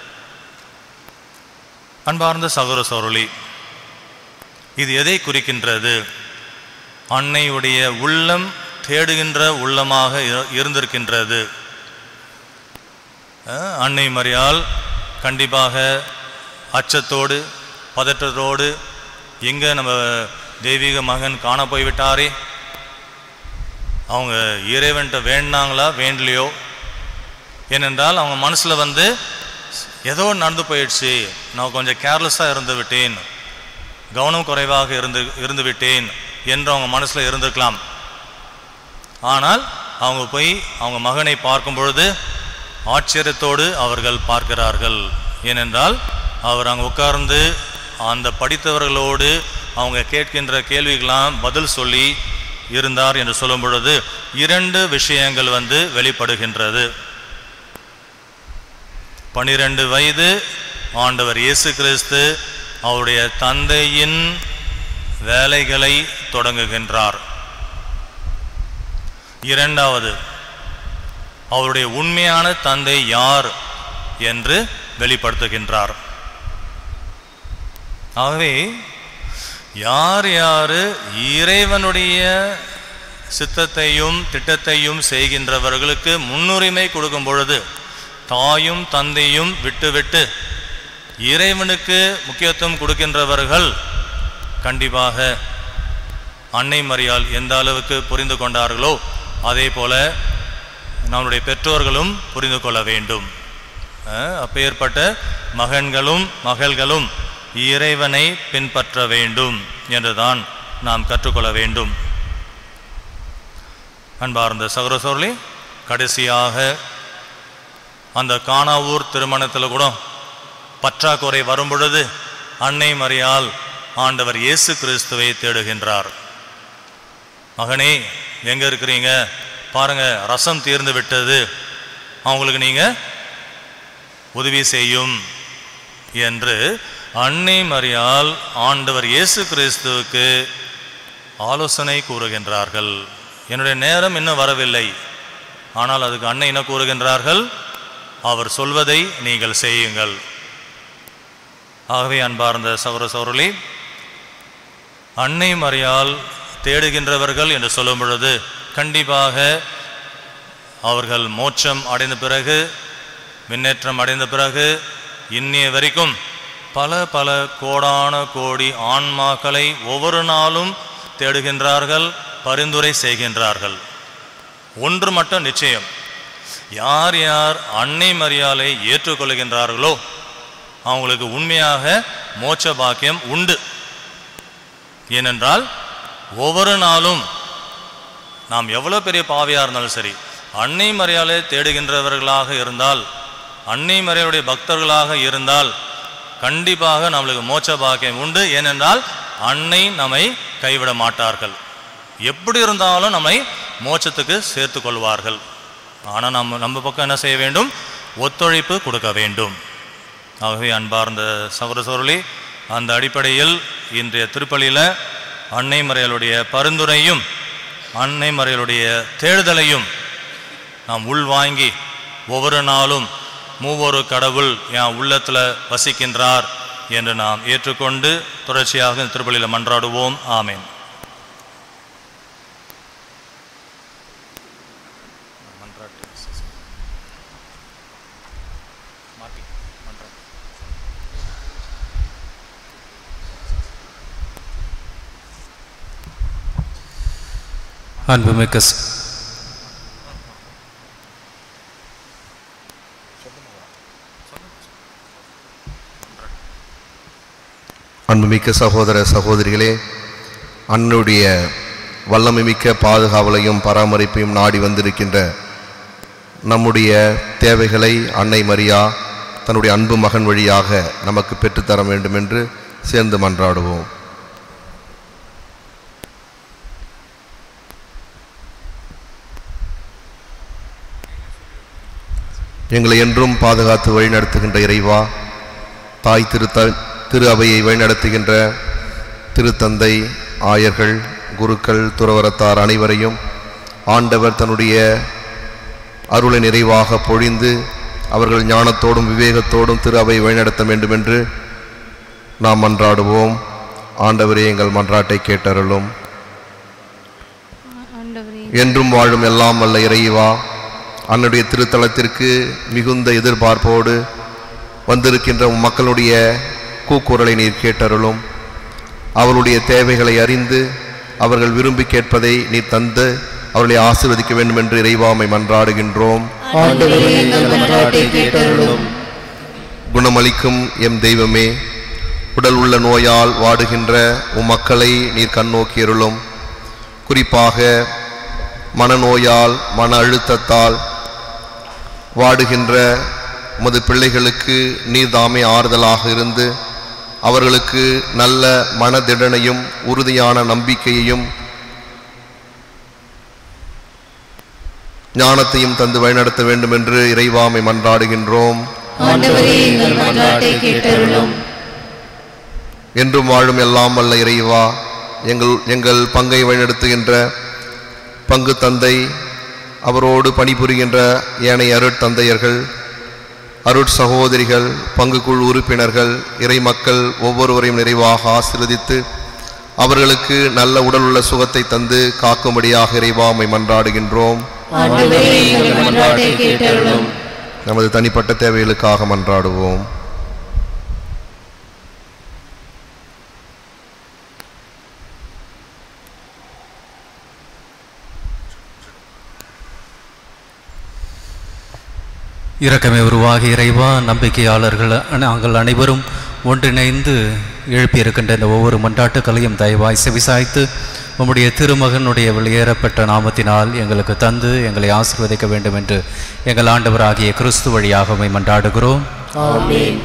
அன்பார்ந்த சகோதர சோரளி இது எதை குறிக்கின்றது அன்னையுடைய உள்ளம் தேடுகின்ற உள்ளமாக இரு- இருந்திருக்கின்றது அஹ், அன்னை மரியால் கண்டிப்பாக அச்சத்தோடு பதற்றத்தோடு எங்கே நம்ம தெய்வீக மகன் காண போய்விட்டாரே அவங்க இறைவன்கிட்ட வேண்டாங்களா வேண்டலையோ ஏனென்றால் அவங்க மனசில் வந்து ஏதோ நடந்து போயிடுச்சு நான் கொஞ்சம் கேர்லெஸ்ஸாக இருந்து விட்டேன் கவனம் குறைவாக இருந்து இருந்து விட்டேன் என்று அவங்க மனசில் இருந்திருக்கலாம் ஆனால் அவங்க போய் அவங்க மகனை பார்க்கும் பொழுது ஆச்சரியத்தோடு அவர்கள் பார்க்கிறார்கள் ஏனென்றால் அவர் அங்கே உட்கார்ந்து அந்த படித்தவர்களோடு அவங்க கேட்கின்ற கேள்விகளாம் பதில் சொல்லி இருந்தார் என்று சொல்லும் பொழுது இரண்டு விஷயங்கள் வந்து வெளிப்படுகின்றது பனிரெண்டு வயது ஆண்டவர் இயேசு கிறிஸ்து அவருடைய தந்தையின் வேலைகளை தொடங்குகின்றார் இரண்டாவது அவருடைய உண்மையான தந்தை யார் என்று வெளிப்படுத்துகின்றார் ஆகவே யார் யார் இறைவனுடைய சித்தத்தையும் திட்டத்தையும் செய்கின்றவர்களுக்கு முன்னுரிமை கொடுக்கும் பொழுது தாயும் தந்தையும் விட்டுவிட்டு இறைவனுக்கு முக்கியத்துவம் கொடுக்கின்றவர்கள் கண்டிப்பாக அன்னை மரியாள் எந்த அளவுக்கு புரிந்து கொண்டார்களோ அதே போல நம்முடைய பெற்றோர்களும் புரிந்து கொள்ள வேண்டும் அஹ், அப்பேற்பட்ட மகன்களும் மகள்களும் இறைவனை பின்பற்ற வேண்டும் என்றுதான் நாம் கற்றுக்கொள்ள வேண்டும் அன்பார்ந்த சகோதர சோழி கடைசியாக அந்த கானாவூர் திருமணத்தில் கூட பற்றாக்குறை வரும் பொழுது அன்னை மரியாள் ஆண்டவர் இயேசு கிறிஸ்துவை தேடுகின்றார் மகனே எங்க இருக்கிறீங்க பாருங்க ரசம் தீர்ந்து விட்டது அவங்களுக்கு நீங்க உதவி செய்யும் என்று அன்னை மரியாள் ஆண்டவர் இயேசு கிறிஸ்துவுக்கு ஆலோசனை கூறுகின்றார்கள் என்னுடைய நேரம் இன்னும் வரவில்லை ஆனால் அதுக்கு அன்னை என்ன கூறுகின்றார்கள் அவர் சொல்வதை நீங்கள் செய்யுங்கள் ஆகவே அன்பார்ந்த சௌர சௌரலி அன்னை மரியால் தேடுகின்றவர்கள் என்று சொல்லும் பொழுது கண்டிப்பாக அவர்கள் மோட்சம் அடைந்த பிறகு முன்னேற்றம் அடைந்த பிறகு இன்னிய வரைக்கும் பல பல கோடான கோடி ஆன்மாக்களை ஒவ்வொரு நாளும் தேடுகின்றார்கள் பரிந்துரை செய்கின்றார்கள் ஒன்று மட்டும் நிச்சயம் யார் யார் அன்னை மரியாதை ஏற்றுக்கொள்கின்றார்களோ அவங்களுக்கு உண்மையாக மோட்ச பாக்கியம் உண்டு ஏனென்றால் ஒவ்வொரு நாளும் நாம் எவ்வளோ பெரிய பாவியாக இருந்தாலும் சரி அன்னை மரியாதை தேடுகின்றவர்களாக இருந்தால் அன்னை மரியாதையுடைய பக்தர்களாக இருந்தால் கண்டிப்பாக நம்மளுக்கு மோட்ச பாக்கியம் உண்டு ஏனென்றால் அன்னை நம்மை கைவிட மாட்டார்கள் எப்படி இருந்தாலும் நம்மை மோட்சத்துக்கு சேர்த்து கொள்வார்கள் ஆனால் நம்ம நம்ம பக்கம் என்ன செய்ய வேண்டும் ஒத்துழைப்பு கொடுக்க வேண்டும் ஆகவே அன்பார்ந்த சகோதர சோழி அந்த அடிப்படையில் இன்றைய திருப்பலியில் அன்னை மறையலுடைய பரிந்துரையும் அன்னை மறையலுடைய தேடுதலையும் நாம் உள்வாங்கி ஒவ்வொரு நாளும் மூவொரு கடவுள் என் உள்ளத்தில் வசிக்கின்றார் என்று நாம் ஏற்றுக்கொண்டு தொடர்ச்சியாக இந்த திருப்பலியில் மன்றாடுவோம் ஆமேன் அன்புமிக்க ஸ்- அன்புமிக்க சகோதர சகோதரிகளே அன்னுடைய வல்லமைமிக்க பாதுகாவலையும் பராமரிப்பையும் நாடி வந்திருக்கின்ற நம்முடைய தேவைகளை அன்னை மரியா தன்னுடைய அன்பு மகன் வழியாக நமக்கு பெற்றுத்தர வேண்டும் என்று சேர்ந்து மன்றாடுவோம் எங்களை என்றும் பாதுகாத்து வழிநடத்துகின்ற இறைவா தாய் திருத்த திரு அவையை வழிநடத்துகின்ற திருத்தந்தை ஆயர்கள் குருக்கள் துறவரத்தார் அனைவரையும் ஆண்டவர் தன்னுடைய அருளை நிறைவாக பொழிந்து அவர்கள் ஞானத்தோடும் விவேகத்தோடும் திரு அவை வழிநடத்த வேண்டும் என்று நாம் மன்றாடுவோம் ஆண்டவரே எங்கள் மன்றாட்டை கேட்டருளும் ஆண்டவரே என்றும் வாழும் எல்லாம் வல்ல இறைவா அன்னுடைய திருத்தலத்திற்கு மிகுந்த எதிர்பார்ப்போடு வந்திருக்கின்ற உம் மக்களுடைய கூக்குரலை நீர் கேட்டருளும் அவருடைய தேவைகளை அறிந்து அவர்கள் விரும்பி கேட்பதை நீர் தந்து அவர்களை ஆசீர்வதிக்க வேண்டும் என்று இறைவாமை மன்றாடுகின்றோம் ஆண்டவரே எங்கள் மன்றாட்டை கேட்டருளும் குணமளிக்கும் எம் தெய்வமே உடல் உள்ள நோயால் வாடுகின்ற உம் மக்களை நீர் கண்ணோக்கியருளும் குறிப்பாக மனநோயால் மன அழுத்தத்தால் வாடுகின்ற உமது பிள்ளைகளுக்கு நீர்தாமே ஆறுதலாக இருந்து அவர்களுக்கு நல்ல மனதிடனையும் உறுதியான நம்பிக்கையையும் ஞானத்தையும் தந்து வழிநடத்த வேண்டும் என்று இறைவாமை மன்றாடுகின்றோம் ஆண்டவரே எங்கள் மன்றாட்டை கேட்டருளும் என்றும் வாழும் எல்லாம் வல்ல இறைவா எங்கள் எங்கள் பங்கை வழிநடத்துகின்ற பங்கு தந்தை அவரோடு பணிபுரிகின்ற ஏனைய அருட்தந்தையர்கள் அருட் சகோதரிகள் பங்கு குழு உறுப்பினர்கள் இறைமக்கள் ஒவ்வொருவரையும் நிறைவாக ஆசீர்வதித்து அவர்களுக்கு நல்ல உடல் உள்ள சுகத்தை தந்து காக்கும்படியாக இறைவாமை மன்றாடுகின்றோம் ஆண்டவரே எங்கள் மன்றாட்டை கேட்டருளும் நமது தனிப்பட்ட தேவைகளுக்காக மன்றாடுவோம் இரக்கமே உருவாகி இறைவா நம்பிக்கையாளர்கள் நாங்கள் அனைவரும் ஒன்றிணைந்து எழுப்பியிருக்கின்ற இந்த ஒவ்வொரு மன்றாட்டுக்களையும் தயவாய் செவிசாய்த்து உம்முடைய திருமகனுடைய வெளியேறப்பட்ட நாமத்தினால் எங்களுக்கு தந்து எங்களை ஆசீர்வதிக்க வேண்டும் என்று எங்கள் ஆண்டவராகிய கிறிஸ்து வழியாக உம்மை மன்றாடுகிறோம் ஆமென்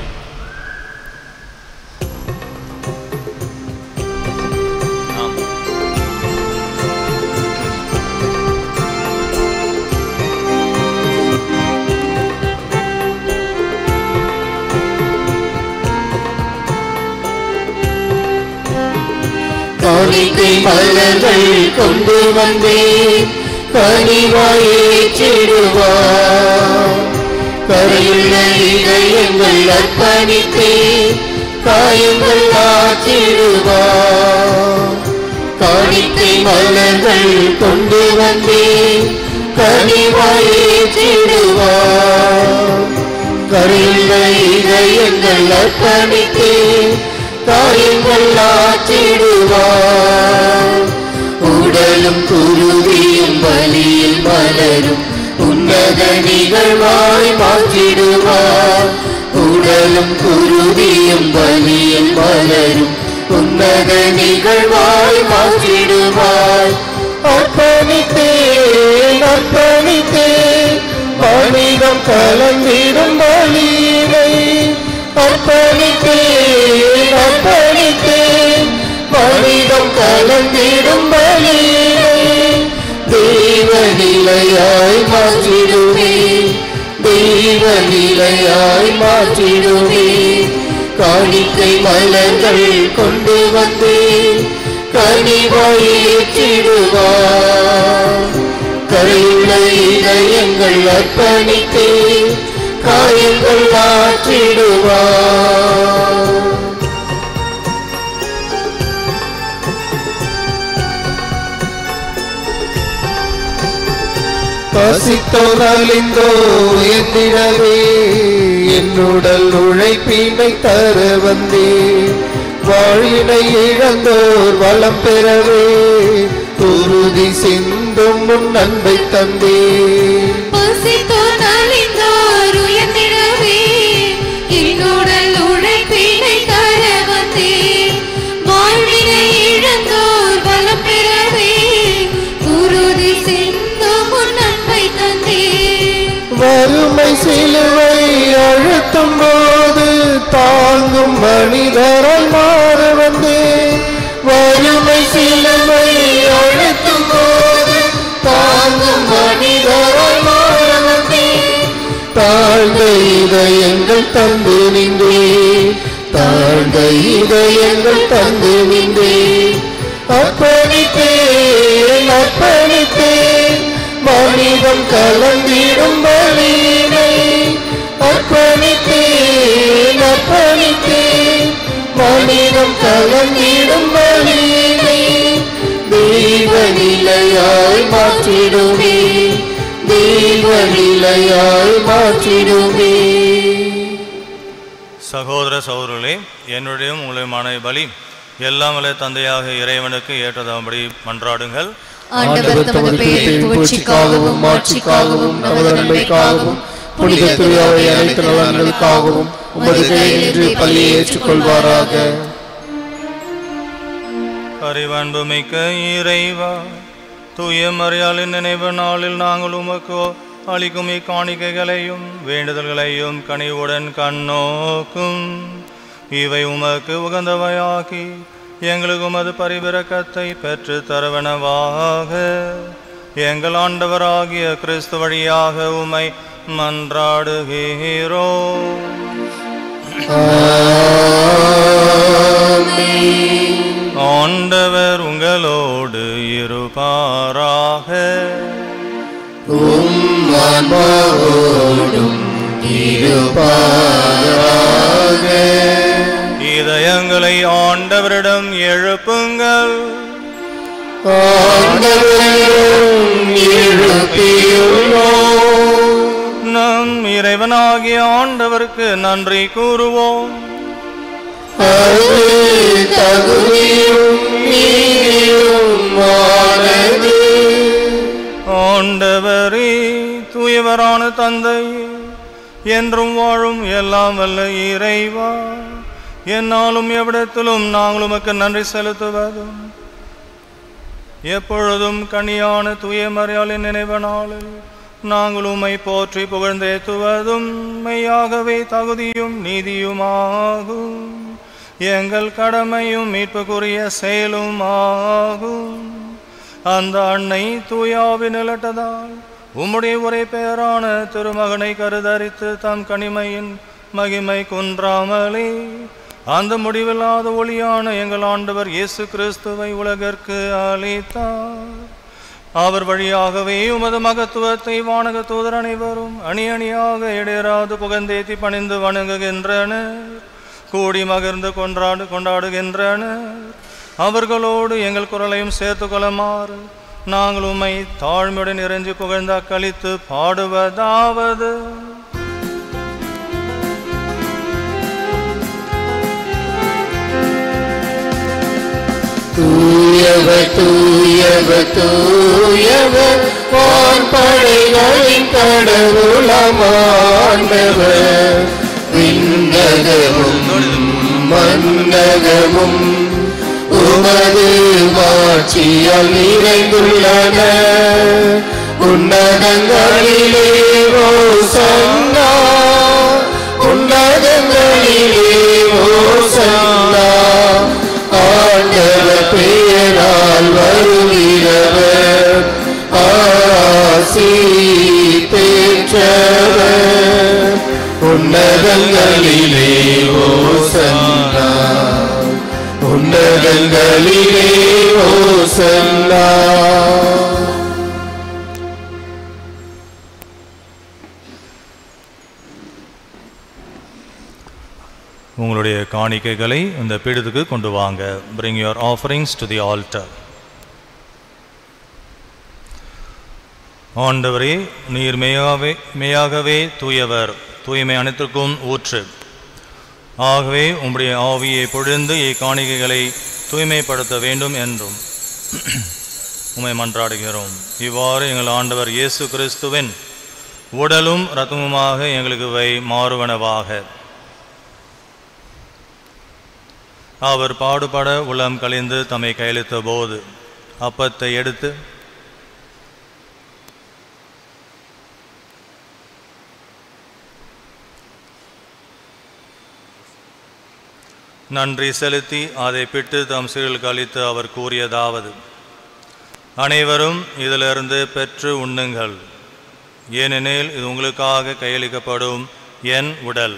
காணிக்கை மலர்கள் கொண்டு வந்தேன் கனிவாயேற்றிடுவார் கரையுள்ள இதயங்கள் அர்ப்பணித்தேன் காயங்கள் ஆற்றிடுவார் காணிக்கை மலர்கள் கொண்டு வந்தேன் கனிவாயேற்றிடுவார் கரையுள்ள இதயங்கள் அர்ப்பணித்தேன் காயங்கள் ஆற்றிடுவார் உடலும் குருதியும் வலியில் மலரும் உன்னத நிகழ்வாய் மாற்றிடுவார் உடலும் குருதியும் வலியில் மலரும் உன்னத நிகழ்வாய் மாற்றிடுவார் அர்ப்பணித்தேன் அர்ப்பணித்தேன் மனிதம் கலந்திடும் பலியினை அர்ப்பணித்தேன் அர்ப்பணித்தேன் மனிதம் கலந்திடும் பலியினை தெய்வ நிலையாய் மாற்றிடுவே தெய்வ நிலையாய் மாற்றிடுவே காணிக்கை மலர்கள் கொண்டு வந்தேன் கனிவாயேற்றிடுவார் கரையுள்ள இதயங்கள் அர்ப்பணித்தேன் காயங்கள் ஆற்றிடுவார் பசித்தோர் அழிந்தோர் எந்திடவே என்னுடல் உழைப்பினை தர வந்தேன் வாழினை இழந்தோர் வளம் பெறவே உறுதி சிந்தும் முன் அன்பை தந்தேன் பசித்தோர் நலிந்தோர் உயர்ந்திடவே, என்னுடல் உழைப்பினை தர வந்தேன். வாழ்வினை இழந்தோர் பலம் பெறவே, உறுதி சிந்தும் உன் அன்பை தந்தேன். வறுமை சிலுவை அழுத்தும் போது தாங்கும் மனிதராய் மாற வந்தேன் வறுமை சிலுவை அழுத்தும் போது தாங்கும் மனிதராய் மாற வந்தேன் தாழ்ந்த இதயங்கள் தந்து நின்றேன் தாழ்ந்த இதயங்கள் தந்து நின்றேன் அர்ப்பணித்தேன் அர்ப்பணித்தேன் மனிதம் கலந்திடும் பலியினை அர்ப்பணித்தேன் அர்ப்பணித்தேன் மனிதம் கலந்திடும் பலியினை தெய்வ நிலையாய் மாற்றிடுமே தெய்வ நிலையாய் மாற்றிடுமே சகோதர சகோதரர்களே என்னுடைய உங்களுமான பலி எல்லாம் வல்ல தந்தையாக இறைவனுக்கு ஏற்றதாம்படி மன்றாடுங்கள் ஆண்டவர் தமது பெயரின் புகழ்ச்சிக்காகவும் மாட்சிக்காகவும் நமது நன்மைக்காகவும் புனித திருவிழாவை அனைத்து நலன்களுக்காகவும் உமது கையிலிருந்து பலியை ஏற்றுக்கொள்வாராக அறிவன்பு மிக்க இறைவா தூய மரியாளின் நினைவு நாளில் நாங்கள் உமக்கு அளிக்கும் இக்காணிக்கைகளையும் வேண்டுதல்களையும் கனிவுடன் கண்ணோக்கும் இவை உமக்கு உகந்தவையாகி எங்களுக்கு உமது பரிவிரக்கத்தை பெற்று தருவனவாக எங்கள் ஆண்டவராகிய கிறிஸ்து வழியாக உமை மன்றாடுகிறோம் ஆண்டவர் உங்களோடு இருப்பாராக இதயங்களை ஆண்டவரிடம் எழுப்புங்கள் நம் நம் இறைவனாகிய ஆண்டவருக்கு நன்றி கூறுவோம் அது தகுதியும் நீதியுமானது ஆண்டவரே தூயவரான தந்தை என்றும் வாழும் எல்லாம் வல்ல இறைவா என்னாலும் எவ்விடத்திலும் நாங்கள் உமக்கு நன்றி செலுத்துவதும் எப்பொழுதும் கனியான தூய மறையாளின் நினைவு நாளில் நாங்கள் உம்மை போற்றி புகழ்ந்தேத்துவதும் மெய்யாகவே தகுதியும் நீதியுமாகும் எங்கள் கடமையும் மீட்புக்குரிய செயலும் ஆகும் அந்த அன்னை தூயாவி நிலட்டதால் உம்முடைய ஒரே பெயரான திருமகனை கருதரித்து தம் கனிமையின் மகிமை குன்றாமலே அந்த முடிவில்லாத ஒளியான எங்கள் ஆண்டவர் இயேசு கிறிஸ்துவை உலகிற்கு அளித்தார் அவர் வழியாகவே உமது மகத்துவத்தை வானக தூதர் அனைவரும் அணி அணியாக இடையராது புகழ்ந்தேத்தி பணிந்து வணங்குகின்றனர் கூடி மகிழ்ந்து கொண்டாடு கொண்டாடுகின்றனர் அவர்களோடு எங்கள் குரலையும் சேர்த்து கொள்ளுமாறு நாங்கள் உம்மை தாழ்மையுடன் இறைஞ்சி புகழ்ந்து அக்களித்து பாடுவதாவது தூயவர் தூயவர் தூயவர் வான் படைகளின் கடவுளமாண்டவர் விண்ணகமும் மன்னகமும் உமது மாட்சியால் நிறைந்துள்ளன உன்னதங்களிலே ஓசன்னா உன்னதங்களிலே ஓசன்னா ஆண்டவர் பெயரால் வருகிறவர் ஆசி பெற்றவர் உன்னதங்களிலே ஓசன்னா உன்னதங்களிலே ஓசன்னா உங்களுடைய காணிக்கைகளை இந்த பீடத்துக்கு கொண்டு வாங்க bring your offerings to the altar ஆண்டவரே நீர் மெய்யாகவே மெய்யாகவே தூயவர் தூய்மை அனைத்திற்கும் ஊற்று ஆகவே உம்முடைய ஆவியை பொழிந்து இக்காணிக்கைகளை தூய்மைப்படுத்த வேண்டும் என்றும் உம்மை மன்றாடுகிறோம் இவ்வாறு எங்கள் ஆண்டவர் இயேசு கிறிஸ்துவின் உடலும் இரத்தமுமாக எங்களுக்கு வை மாறுவனவாக அவர் பாடுபட உளம் கழிந்து தம்மை கையளித்த போது அப்பத்தை எடுத்து நன்றி செலுத்தி அதை பிட்டு தம் சீர்களுக்கு அளித்து அவர் கூறியதாவது அனைவரும் இதிலிருந்து பெற்று உண்ணுங்கள் ஏனெனில் இது உங்களுக்காக கையளிக்கப்படும் என் உடல்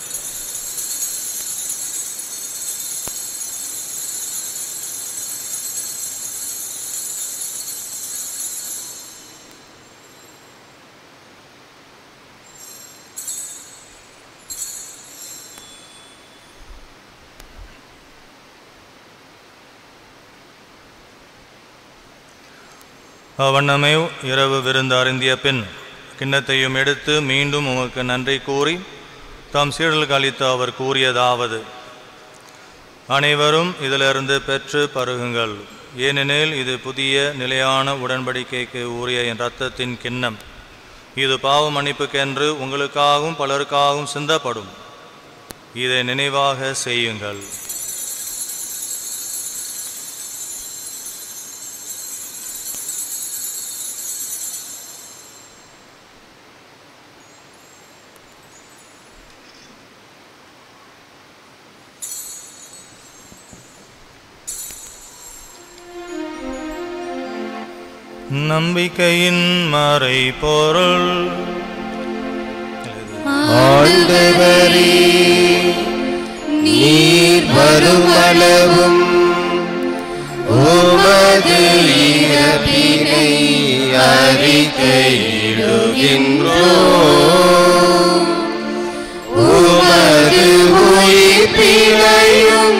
அவ்வண்ணமே இரவு விருந்து அருந்திய பின் கிண்ணத்தையும் எடுத்து மீண்டும் உமக்கு நன்றி கூறி தாம் சீடலுக்கு அளித்து அவர் கூறியதாவது அனைவரும் இதிலிருந்து பெற்று பருகுங்கள் ஏனெனில் இது புதிய நிலையான உடன்படிக்கைக்கு உரிய என் இரத்தத்தின் கிண்ணம் இது பாவ மன்னிப்புக்கென்று உங்களுக்காகவும் பலருக்காகவும் சிந்தப்படும் இதை நினைவாக செய்யுங்கள் நம்பிக்கையின் மறை பொருள் ஆண்டவரே நீர் வருமளவும் உமது இறப்பினை அறிக்கையிடுகின்றோம் உமது உயிர்ப்பினையும்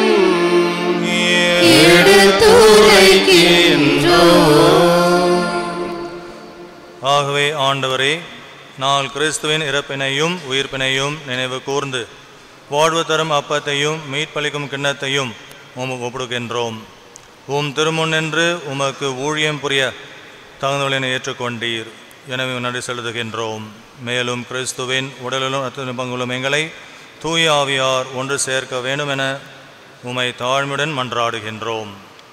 எடுத்துரைக்கின்றோம் ஆகவே ஆண்டவரே நாள் கிறிஸ்துவின் இறப்பினையும் உயிர்ப்பினையும் நினைவு கூர்ந்து வாழ்வு தரும் அப்பத்தையும் மீட்பளிக்கும் கிண்ணத்தையும் உமக்கு ஒப்புடுகின்றோம் உம் திருமுன்னின்று உமக்கு ஊழியம் புரிய தகுந்தவளினை ஏற்றுக்கொண்டீர் எனவே நன்றி செலுத்துகின்றோம் மேலும் கிறிஸ்துவின் உடலிலும் அத்தனை பங்குகளும் எங்களை தூய ஆவியார் ஒன்று சேர்க்க வேண்டும் என உமை தாழ்மையுடன் மன்றாடுகின்றோம்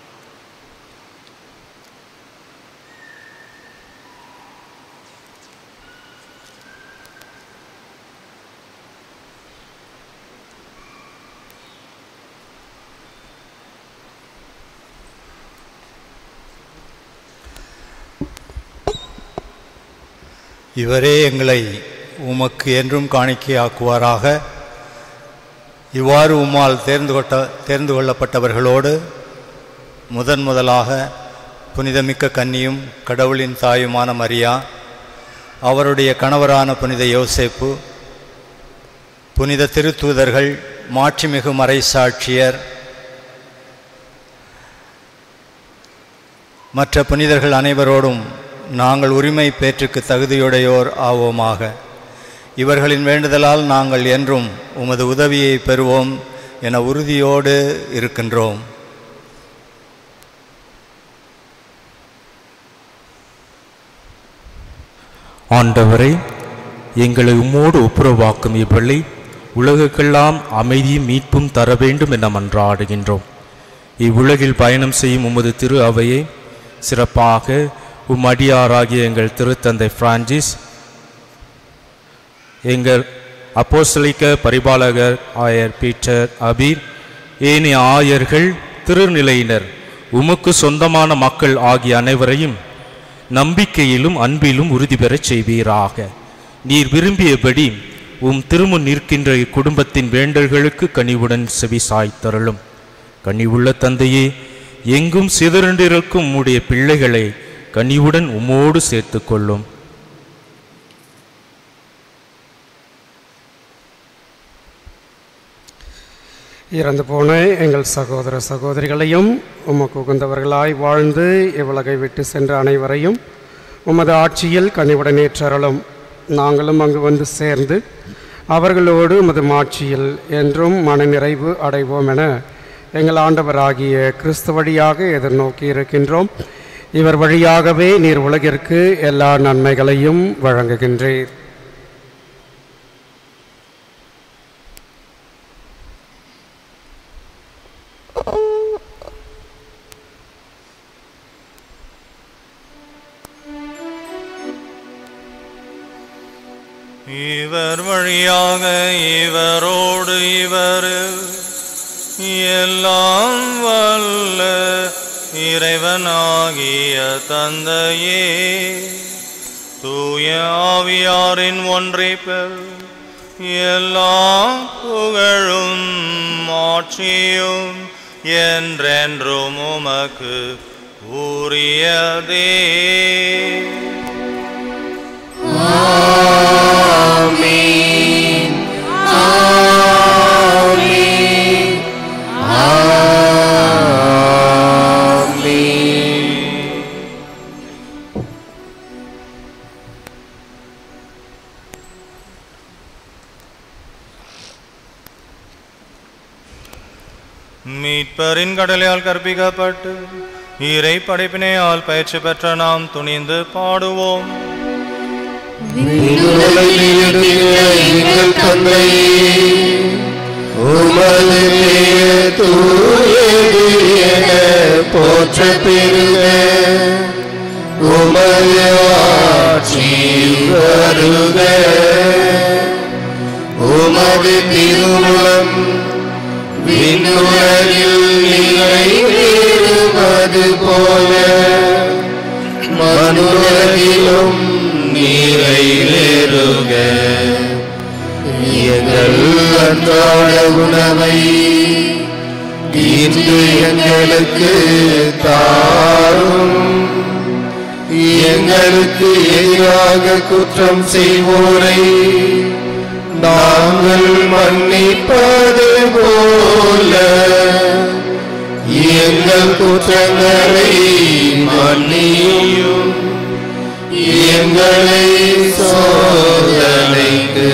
இவரே எங்களை உமக்கு என்றும் காணிக்கையாக்குவாராக இவ்வாறு உம்மால் தேர்ந்து கொட்ட தேர்ந்து கொள்ளப்பட்டவர்களோடு முதன் முதலாக புனிதமிக்க கன்னியும் கடவுளின் தாயுமான மரியா அவருடைய கணவரான புனித யோசேப்பு புனித திருத்தூதர்கள் மாட்சிமிகு மறைசாட்சியர் மற்ற புனிதர்கள் அனைவரோடும் நாங்கள் உரிமை பேற்றுக்கு தகுதியுடையோர் ஆவோமாக இவர்களின் வேண்டுதலால் நாங்கள் என்றும் உமது உதவியை பெறுவோம் என உறுதியோடு இருக்கின்றோம் ஆண்டவரை எங்களை உம்மோடு ஒப்புரவாக்கும் இவ்வழி உலகுக்கெல்லாம் அமைதியும் மீட்பும் தர வேண்டும் என மன்றாடுகின்றோம் இவ்வுலகில் பயணம் செய்யும் உமது திரு அவையை சிறப்பாக உம் அடியாராகிய எங்கள் திருத்தந்தை பிரான்சிஸ் எங்கள் அப்போஸ்தலிக்க பரிபாலகர் ஆயர் பீட்டர் அபீர் ஏனைய ஆயர்கள் திருநிலையினர் உமக்கு சொந்தமான மக்கள் ஆகிய அனைவரையும் நம்பிக்கையிலும் அன்பிலும் உறுதி பெறச் செய்வீராக நீர் விரும்பியபடி உம் திருமுன் நிற்கின்ற இக்குடும்பத்தின் வேண்டல்களுக்கு கனிவுடன் செவி சாய்த்தருளும் கனிவுள்ள தந்தையே எங்கும் சிதறண்டிருக்கும் உம்முடைய பிள்ளைகளை கனிவுடன் உம்மோடு சேர்த்துக் கொள்ளும் இறந்து போன எங்கள் சகோதர சகோதரிகளையும் உமக்கு உகந்தவர்களாய் வாழ்ந்து இவ்வுலகை விட்டு சென்ற அனைவரையும் உமது ஆட்சியில் கனிவுடன் ஏற்றருளும் நாங்களும் அங்கு வந்து சேர்ந்து அவர்களோடு உமது மாட்சியில் என்றும் மனநிறைவு அடைவோம் என எங்கள் ஆண்டவராகிய கிறிஸ்து வழியாக எதிர்நோக்கி இருக்கின்றோம் இவர் வழியாகவே நீர் உலகிற்கு எல்லா நன்மைகளையும் வழங்குகின்றீர் இவர் வழியாக இவரோடு இவர் எல்லாம் வல்ல இறைவனாகிய தந்தையே தூய ஆவியாரின் ஒன்றிப்பில் எல்லா புகழும் ஆட்சியும் என்றென்றும் உமக்கு உரியதே ஆமென் ஆமென் ஆமென் மீட்பரின் கடலையால் கற்பிக்கப்பட்டு இறை படைப்பினையால் பயிற்சி பெற்ற நாம் துணிந்து பாடுவோம் விண்ணுலகில் இருக்கிற எங்கள் தந்தையே உமது பெயர் தூயது என போற்ற பெறுக உமது ஆட்சி வருக உமது திருமுலம் விண்ணுலகில் நிறைவேறுவது போல மனுலகிலும் நிறைவேறுக எங்கள் அன்றாட உணவை இன்று எங்களுக்கு தாரும் எங்களுக்கு எதிராக குற்றம் செய்வோரை நாங்கள் மன்னிப்பது போல எங்கள் குற்றங்களை மன்னியும் எங்களை சோதனைக்கு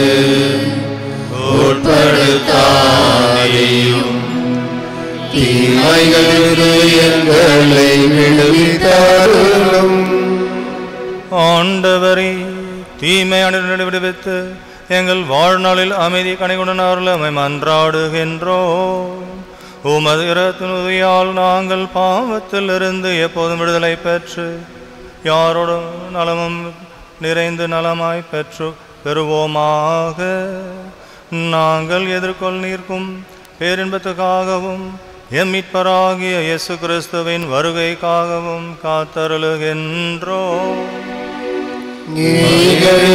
உட்படுத்தாதேயும் தீமைகளிலிருந்து எங்களை விடுவித்தாரும் ஆண்டவரே தீமை அணிந்து விடுவித்து எங்கள் வாழ்நாளில் அமைதி கனிகுடன் அருளமை மன்றாடுகின்றோம் உமது இரத்தின் உதவியால் நாங்கள் பாவத்திலிருந்து எப்போதும் விடுதலை பெற்று யாரோடும் நலமும் நிறைந்து நலமாய் பெற்று பெறுவோமாக நாங்கள் எதிர்கொள் நிற்கும் பேரின்பத்துக்காகவும் எம் மீட்பராகிய இயேசு கிறிஸ்துவின் வருகைக்காகவும் காத்தருளுகின்றோம் நீங்கள்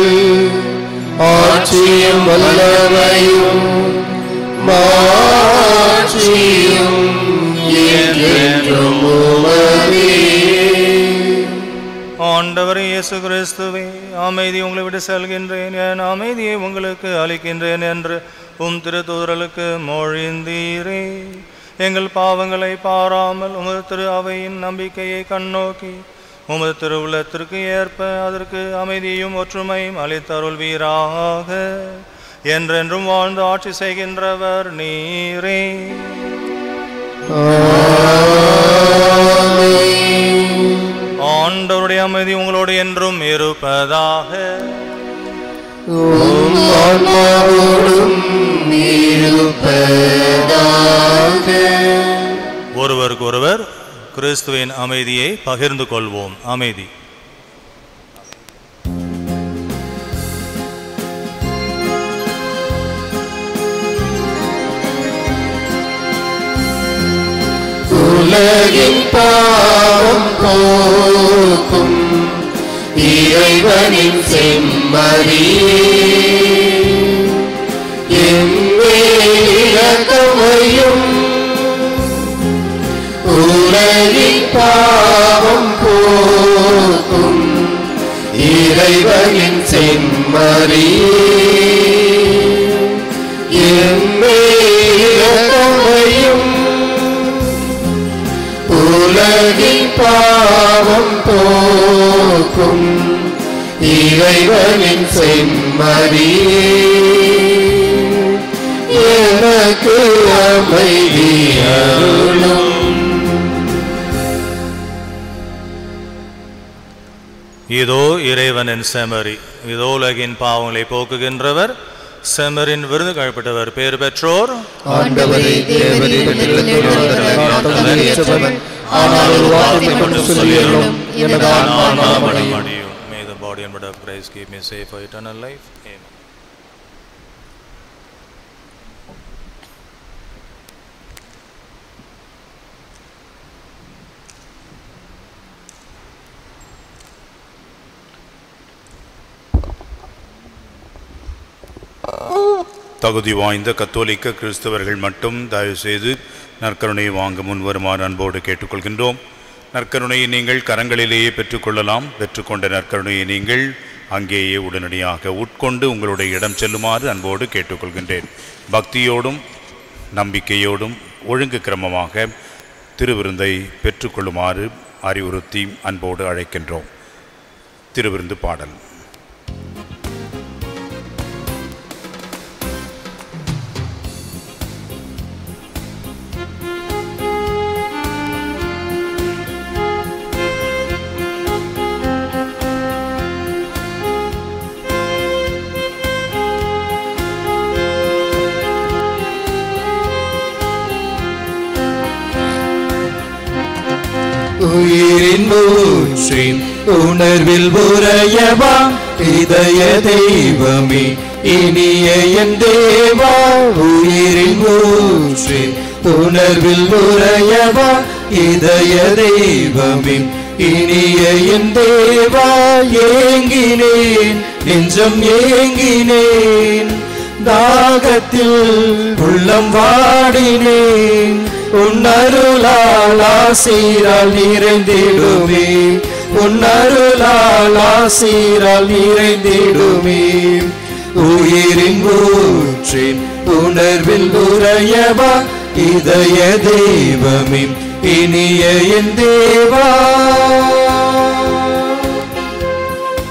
ஆட்சியும் வல்லமையும் மாட்சியும் என்றென்றும் உமதே. ஆண்டவர் இயேசு கிறிஸ்துவே அமைதி உங்களை விட்டு செல்கின்றேன் என் அமைதியை உங்களுக்கு அளிக்கின்றேன் என்று உம் திருத்தூதர்களுக்கு மொழிந்தீரே எங்கள் பாவங்களை பாராமல் உமது திரு அவையின் நம்பிக்கையை கண்ணோக்கி உமது திருவுள்ளத்திற்கு ஏற்ப அதற்கு அமைதியும் ஒற்றுமையும் அளித்தருள்வீராக என்றென்றும் வாழ்ந்து ஆட்சி செய்கின்றவர் நீரே ஆண்டவருடைய அமைதி உங்களோடு என்றும் இருப்பதாக உம் ஆன்மாவோடும் இருப்பதாக ஒருவருக்கொருவர் கிறிஸ்துவின் அமைதியை பகிர்ந்து கொள்வோம் அமைதி உலகின் பாவம் போக்கும் இறைவனின் செம்மறியே எம்மேலிரக்கமையும் உலகின் பாவம் போக்கும் இறைவனின் செம்மறியே எம்மேலிரக்கமையும் உலகின் பாவம் போக்கும் இறைவனின் செம்மறியே எனக்கு அமைதி அருளும் இதோ இறைவனின் செமரி இதோ உலகின் பாவங்களை போக்குகின்றவர் செமரின் விருது கழப்பட்டவர் பேர் பெற்றோர் ஆண்டவரே தேவரே ஆனால் ஒரு வார்த்தை கொண்டு சொல்லியலும் எனது ஆன்மா நலமடையும் May the body and blood of Christ keep me safe for eternal life. Amen. தகுதி வாய்ந்த கத்தோலிக்க கிறிஸ்தவர்கள் மட்டும் தயவு செய்து நற்கருணையை வாங்க முன் வருமாறு அன்போடு கேட்டுக்கொள்கின்றோம் நற்கருணையை நீங்கள் கரங்களிலேயே பெற்றுக்கொள்ளலாம் பெற்றுக்கொண்ட நற்கருணையை நீங்கள் அங்கேயே உடனடியாக உட்கொண்டு உங்களுடைய இடம் செல்லுமாறு அன்போடு கேட்டுக்கொள்கின்றேன் பக்தியோடும் நம்பிக்கையோடும் ஒழுங்கு கிரமமாக திருவிருந்தை பெற்றுக்கொள்ளுமாறு அறிவுறுத்தி அன்போடு அழைக்கின்றோம் திருவிருந்து பாடல் உயிரின் மூச்சின் உணர்வில் உறையவா இதய தெய்வமே இனிய என் தேவா உயிரின் மூச்சின் உணர்வில் உறையவா இதய தெய்வமே இனிய என் தேவா ஏங்கினேன் நெஞ்சம் ஏங்கினேன் தாகத்தில் உள்ளம் வாடினேன் உன்னருளால் ஆசீரால் நிறைந்திடுமே உன்னருளால் ஆசீரால் நிறைந்திடுமே உயிரின் ஊற்றின் உணர்வில் உறையவா இதய தெய்வமே இனிய என் தேவா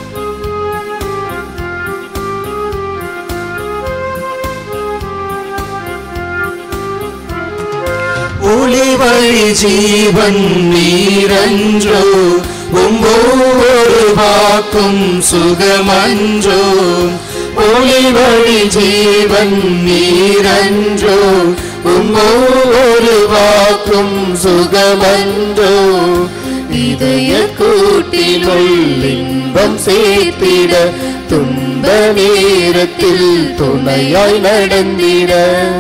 ஒளி வழி ஜீவன் நீரன்றோ ஒவ்வொரு வாக்கும் சுகமன்றோ ஒளி வழி ஜீவன் நீரன்றோ ஒவ்வொரு வாக்கும் சுகமன்றோ இதய கூட்டினுள் இன்பம் சேர்த்திட துன்ப நேரத்தில் துணையாய் நடந்திட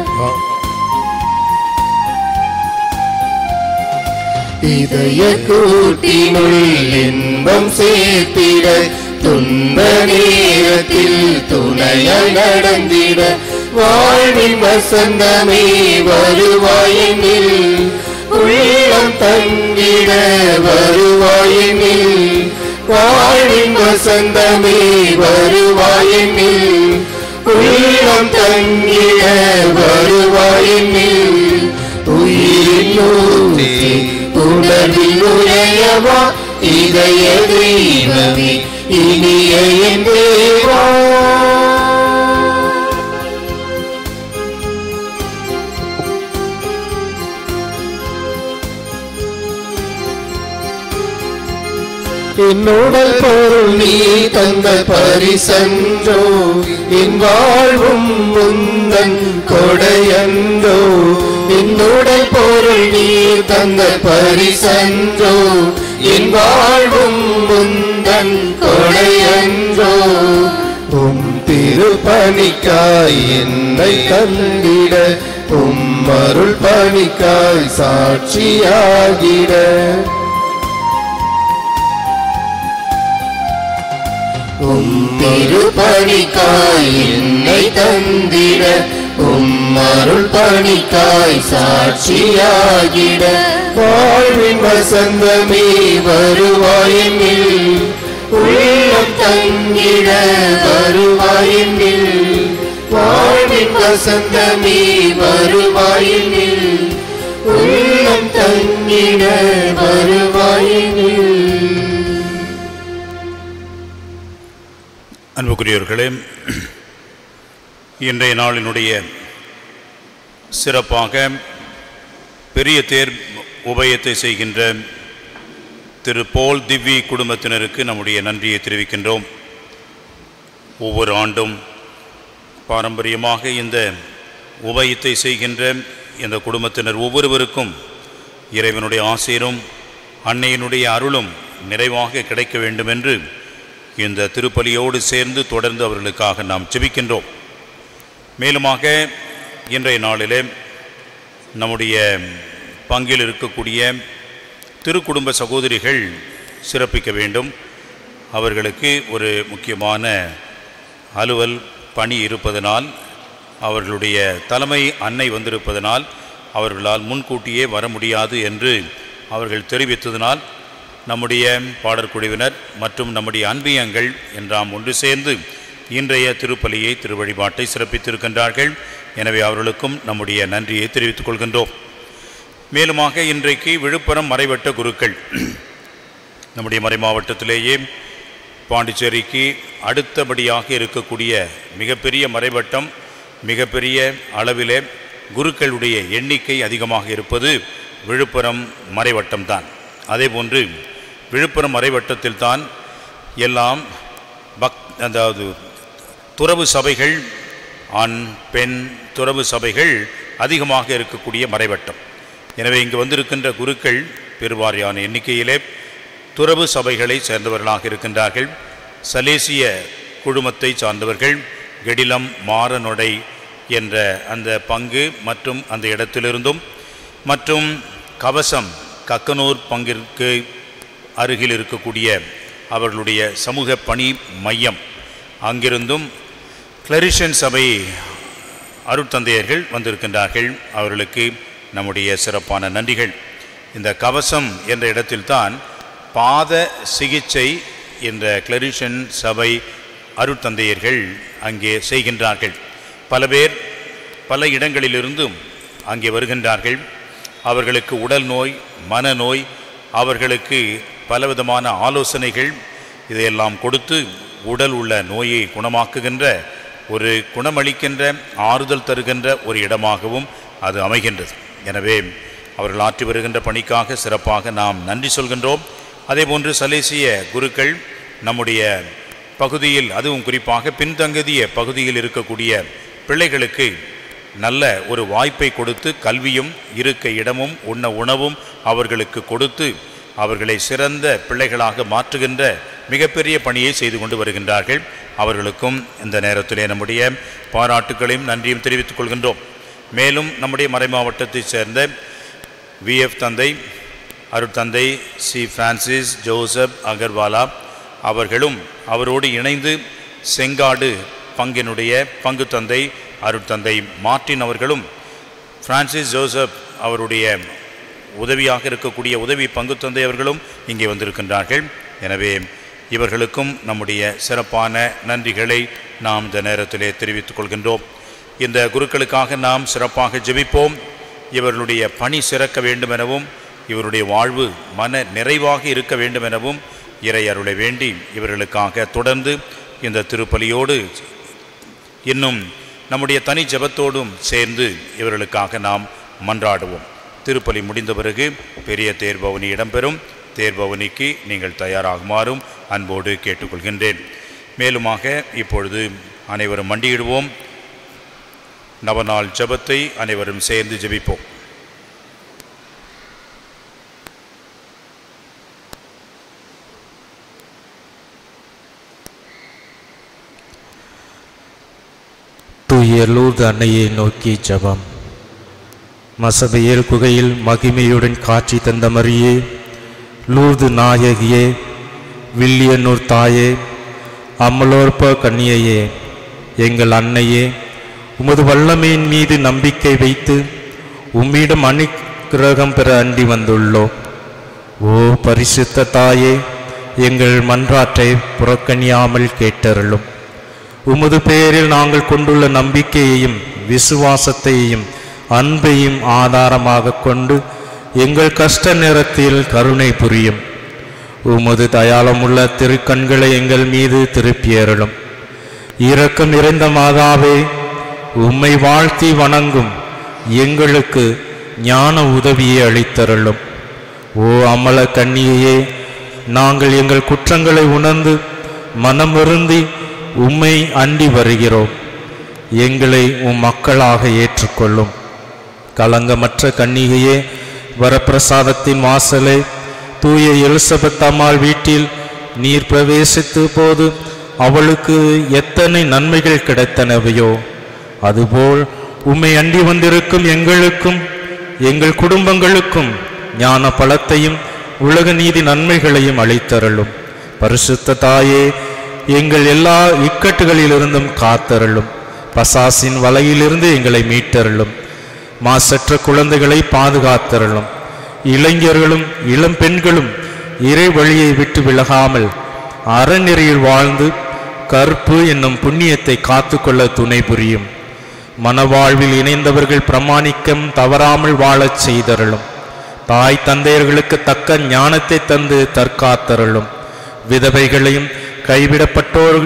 இதய கூட்டினுள் இன்பம் சேர்த்திட துன்ப நேரத்தில் துணையாய் நடந்திட வாழ்வின் வசந்தமே வருவாயெனில் உள்ளம் தங்கிட வருவாயெனில் வாழ்வின் வசந்தமே வருவாயெனில் உள்ளம் தங்கிட வருவாயெனில் உயிரின் ஊற்றி உணர்வில் உரையவா இதய தெய்வமே இனிய என் தேவா என்னுடல் பொருள் நீ தந்த பரிசன்றோ என் வாழ்வும் முந்தன் கொடையன்றோ என்னுடல் பொருள் நீ தந்த பரிசன்றோ என் வாழ்வும் முந்தன் கொடையன்றோ உம் திருப்பணிக்காய் என்னை தந்திட உம் அருள் பணிக்காய் சாட்சியாகிட உம் திருப்பணிக்காய் என்னை தந்திட உம் அருள் பணிக்காய் சாட்சியாகிட வாழ்வின் வசந்தமே வருவாயெனில் உள்ளம் தங்கிட வருவாயெனில் வாழ்வின் வசந்தமே வருவாயெனில் உள்ளம் தங்கிட வருவாயெனில் அன்புக்குரியவர்களே இன்றைய நாளினுடைய சிறப்பாக பெரிய தேர் உபயத்தை செய்கின்ற திரு போல் திவ்வி குடும்பத்தினருக்கு நம்முடைய நன்றியை தெரிவிக்கின்றோம் ஒவ்வொரு ஆண்டும் பாரம்பரியமாக இந்த உபயத்தை செய்கின்ற இந்த குடும்பத்தினர் ஒவ்வொருவருக்கும் இறைவனுடைய ஆசீரும் அன்னையினுடைய அருளும் நிறைவாக கிடைக்க வேண்டும் என்று இந்த திருப்பலியோடு சேர்ந்து தொடர்ந்து அவர்களுக்காக நாம் ஜெபிக்கின்றோம் மேலுமாக இன்றைய நாளிலே நம்முடைய பங்கில் இருக்கக்கூடிய திருக்குடும்ப சகோதரிகள் சிறப்பிக்க வேண்டும் அவர்களுக்கு ஒரு முக்கியமான அலுவல் பணி இருப்பதனால் அவர்களுடைய தலைமை அன்னை வந்திருப்பதனால் அவர்களால் முன்கூட்டியே வர முடியாது என்று அவர்கள் தெரிவித்ததனால் நம்முடைய பாடற்குழுவினர் மற்றும் நம்முடைய அன்பியங்கள் என்றாம் ஒன்று சேர்ந்து இன்றைய திருப்பலியை திருவழிபாட்டை சிறப்பித்திருக்கின்றார்கள் எனவே அவர்களுக்கும் நம்முடைய நன்றியை தெரிவித்துக் கொள்கின்றோம் மேலுமாக இன்றைக்கு விழுப்புரம் மறைவட்ட குருக்கள் நம்முடைய மறை மாவட்டத்திலேயே பாண்டிச்சேரிக்கு அடுத்தபடியாக இருக்கக்கூடிய மிகப்பெரிய மறைவட்டம் மிகப்பெரிய அளவிலே குருக்களுடைய எண்ணிக்கை அதிகமாக இருப்பது விழுப்புரம் மறைவட்டம்தான் அதேபோன்று விழுப்புரம் மறைவட்டத்தில் தான் எல்லாம் பக் அதாவது துறவு சபைகள் ஆண் பெண் துறவு சபைகள் அதிகமாக இருக்கக்கூடிய மறைவட்டம் எனவே இங்கு வந்திருக்கின்ற குருக்கள் பெருவாரியான எண்ணிக்கையிலே துறவு சபைகளை சேர்ந்தவர்களாக இருக்கின்றார்கள் சலேசிய குழுமத்தை சார்ந்தவர்கள் கெடிலம் மாறனொடை என்ற அந்த பங்கு மற்றும் அந்த இடத்திலிருந்தும் மற்றும் கவசம் கக்கனூர் பங்கிற்கு அருகில் இருக்கக்கூடிய அவர்களுடைய சமூக பணி மையம் அங்கிருந்தும் கிளரிஷன் சபை அருட்தந்தையர்கள் வந்திருக்கின்றார்கள் அவர்களுக்கு நம்முடைய சிறப்பான நன்றிகள் இந்த கவசம் என்ற இடத்தில்தான் பாத சிகிச்சை என்ற கிளரிஷன் சபை அருட்தந்தையர்கள் அங்கே செய்கின்றார்கள் பல பேர் பல இடங்களிலிருந்தும் அங்கே வருகின்றார்கள் அவர்களுக்கு உடல் நோய் மனநோய் அவர்களுக்கு பலவிதமான ஆலோசனைகள் இதையெல்லாம் கொடுத்து உடல் உள்ள நோயை குணமாக்குகின்ற ஒரு குணமளிக்கின்ற ஆறுதல் தருகின்ற ஒரு இடமாகவும் அது அமைகின்றது எனவே அவர்கள் ஆற்றி வருகின்ற பணிக்காக சிறப்பாக நாம் நன்றி சொல்கின்றோம் அதேபோன்று சலேசிய குருக்கள் நம்முடைய பகுதியில் அதுவும் குறிப்பாக பின்தங்கிய பகுதியில் இருக்கக்கூடிய பிள்ளைகளுக்கு நல்ல ஒரு வாய்ப்பை கொடுத்து கல்வியும் இருக்க இடமும் உண்ண உணவும் அவர்களுக்கு கொடுத்து அவர்களை சிறந்த பிள்ளைகளாக மாற்றுகின்ற மிகப்பெரிய பணியை செய்து கொண்டு வருகின்றார்கள் அவர்களுக்கும் இந்த நேரத்திலே நம்முடைய பாராட்டுகளையும் நன்றியும் தெரிவித்துக் கொள்கின்றோம் மேலும் நம்முடைய மறைமாவட்டத்தைச் சேர்ந்த விஎஃப் தந்தை அருட்தந்தை சி பிரான்சிஸ் ஜோசப் அகர்வாலா அவர்களும் அவரோடு இணைந்து செங்காடு பங்கினுடைய பங்கு தந்தை அருட்தந்தை மார்ட்டின் அவர்களும் பிரான்சிஸ் ஜோசப் அவருடைய உதவியாக இருக்கக்கூடிய உதவி பங்கு தந்தை அவர்களும் இங்கே வந்திருக்கின்றார்கள் எனவே இவர்களுக்கும் நம்முடைய சிறப்பான நன்றிகளை நாம் இந்த நேரத்திலே தெரிவித்துக் கொள்கின்றோம் இந்த குருக்களுக்காக நாம் சிறப்பாக ஜெபிப்போம் இவர்களுடைய பணி சிறக்க வேண்டும் எனவும் இவருடைய வாழ்வு மன நிறைவாக இருக்க வேண்டும் எனவும் இறை அருளை வேண்டி இவர்களுக்காக தொடர்ந்து இந்த திருப்பலியோடு இன்னும் நம்முடைய தனி ஜெபத்தோடும் சேர்ந்து இவர்களுக்காக நாம் மன்றாடுவோம் திருப்பலி முடிந்த பிறகு பெரிய தேர்பவனி இடம்பெறும் தேர்பவனிக்கு நீங்கள் தயாராகுமாறும் அன்போடு கேட்டுக்கொள்கின்றேன் மேலுமாக இப்பொழுது அனைவரும் மண்டியிடுவோம் நவநாள் ஜெபத்தை அனைவரும் சேர்ந்து ஜெபிப்போம் தூய லூர்து அன்னையை நோக்கி ஜெபம் மசபையேல் குகையில் மகிமையுடன் காட்சி தந்த மரியே லூர்து நாயகியே வில்லியனூர் தாயே அம்மலோற்ப கன்னியையே எங்கள் அன்னையே உமது வல்லமையின் மீது நம்பிக்கை வைத்து உம்மிடம் அனுக்கிரகம் பெற அண்டி வந்துள்ளோம் ஓ பரிசுத்த தாயே எங்கள் மன்றாற்றை புறக்கணியாமல் கேட்டருளும் உமது பெயரில் நாங்கள் கொண்டுள்ள நம்பிக்கையையும் விசுவாசத்தையும் அன்பையும் ஆதாரமாக கொண்டு எங்கள் கஷ்ட நேரத்தில் கருணை புரியும் உமது தயாளமுள்ள திருக்கண்களை எங்கள் மீது திருப்பியருளும் இரக்கம் நிறைந்த மாதாவே உம்மை வாழ்த்தி வணங்கும் எங்களுக்கு ஞான உதவியை அளித்தருளும் ஓ அமல கண்ணியையே நாங்கள் எங்கள் குற்றங்களை உணர்ந்து மனமருந்தி உம்மை அண்டி வருகிறோம் எங்களை உம் மக்களாக ஏற்றுக்கொள்ளும் கலங்கமற்ற கன்னிகையே வரப்பிரசாதத்தின் வாசலை தூய எலிசபெத் அம்மாள் வீட்டில் நீர் பிரவேசித்த போது அவளுக்கு எத்தனை நன்மைகள் கிடைத்தனவையோ அதுபோல் உம்மை அண்டி வந்திருக்கும் எங்களுக்கும் எங்கள் குடும்பங்களுக்கும் ஞான பலத்தையும் உலக நீதி நன்மைகளையும் அளித்தருளும் பரிசுத்த தாயே எங்கள் எல்லா இக்கட்டுகளிலிருந்தும் காத்தருளும் பசாசின் வலையிலிருந்து எங்களை மீட்டருளும் மாசற்ற குழந்தைகளை பாதுகாத்தருளும் இளைஞர்களும் இளம் பெண்களும் இறை வழியை விட்டு விலகாமல் அறநெறியில் வாழ்ந்து கற்பு என்னும் புண்ணியத்தை காத்துக்கொள்ள துணை புரியும் மனவாழ்வில் இணைந்தவர்கள் பிரமாணிக்கம் தவறாமல் வாழச் செய்தருளும் தாய் தந்தையர்களுக்கு தக்க ஞானத்தை தந்து தற்காத்தருளும் விதவைகளையும் கைவிடப்பட்டோர்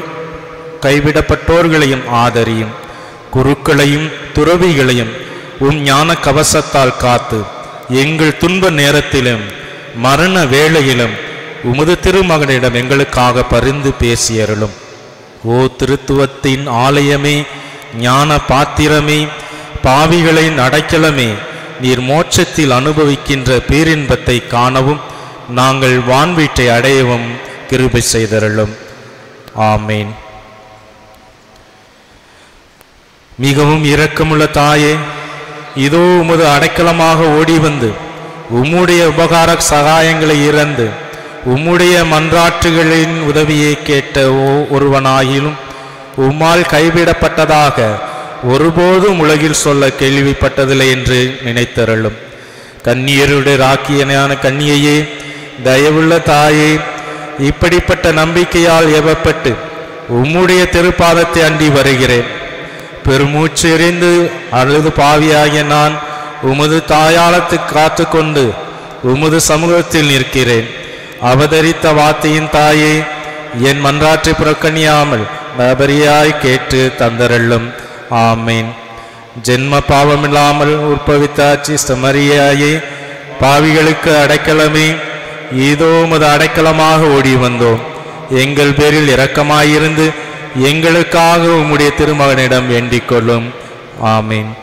கைவிடப்பட்டோர்களையும் ஆதரியும் குருக்களையும் துறவிகளையும் உம் ஞான கவசத்தால் காத்து எங்கள் துன்ப நேரத்திலும் மரண வேளையிலும் உமது திருமகனிடம் எங்களுக்காக பரிந்து பேசியருளும் ஓ திருத்துவத்தின் ஆலயமே ஞான பாத்திரமே பாவிகளின் அடைக்கலமே நீர் மோட்சத்தில் அனுபவிக்கின்ற பேரின்பத்தை காணவும் நாங்கள் வான்வீட்டை அடையவும் கிருபை செய்தருளும் ஆமேன் மிகவும் இரக்கமுள்ள தாயே இதோ உமது அடைக்கலமாக ஓடி வந்து உம்முடைய உபகார சகாயங்களை இறந்து உம்முடைய மன்றாற்றுகளின் உதவியை கேட்ட ஓ- ஒருவனாயிலும் உம்மால் கைவிடப்பட்டதாக ஒருபோதும் உலகில் சொல்ல கேள்விப்பட்டதில்லை என்று நினைத்தருளும் கன்னியருடைய ராக்கியனான கன்னியையே தயவுள்ள தாயே இப்படிப்பட்ட நம்பிக்கையால் ஏவப்பட்டு உம்முடைய திருப்பாதத்தை அண்டி வருகிறேன் பெருமூச்சு எறிந்து அழுது பாவியாகிய நான் உமது தாயாளத்தை காத்து கொண்டு உமது சமூகத்தில் நிற்கிறேன் அவதரித்த வார்த்தையின் தாயே என் மன்றாற்றை புறக்கணியாமல் பபரியாய் கேட்டு தந்தருளும் ஆமேன் ஜென்ம பாவமில்லாமல் உற்பவித்தாச்சி சமரியாயே பாவிகளுக்கு அடைக்கலமே இதோ உமது அடைக்கலமாக ஓடி வந்தோம் எங்கள் பேரில் இரக்கமாயிருந்து எங்களுக்காக உம்முடைய திருமகனிடம் வேண்டிக் கொள்ளும் ஆமீன்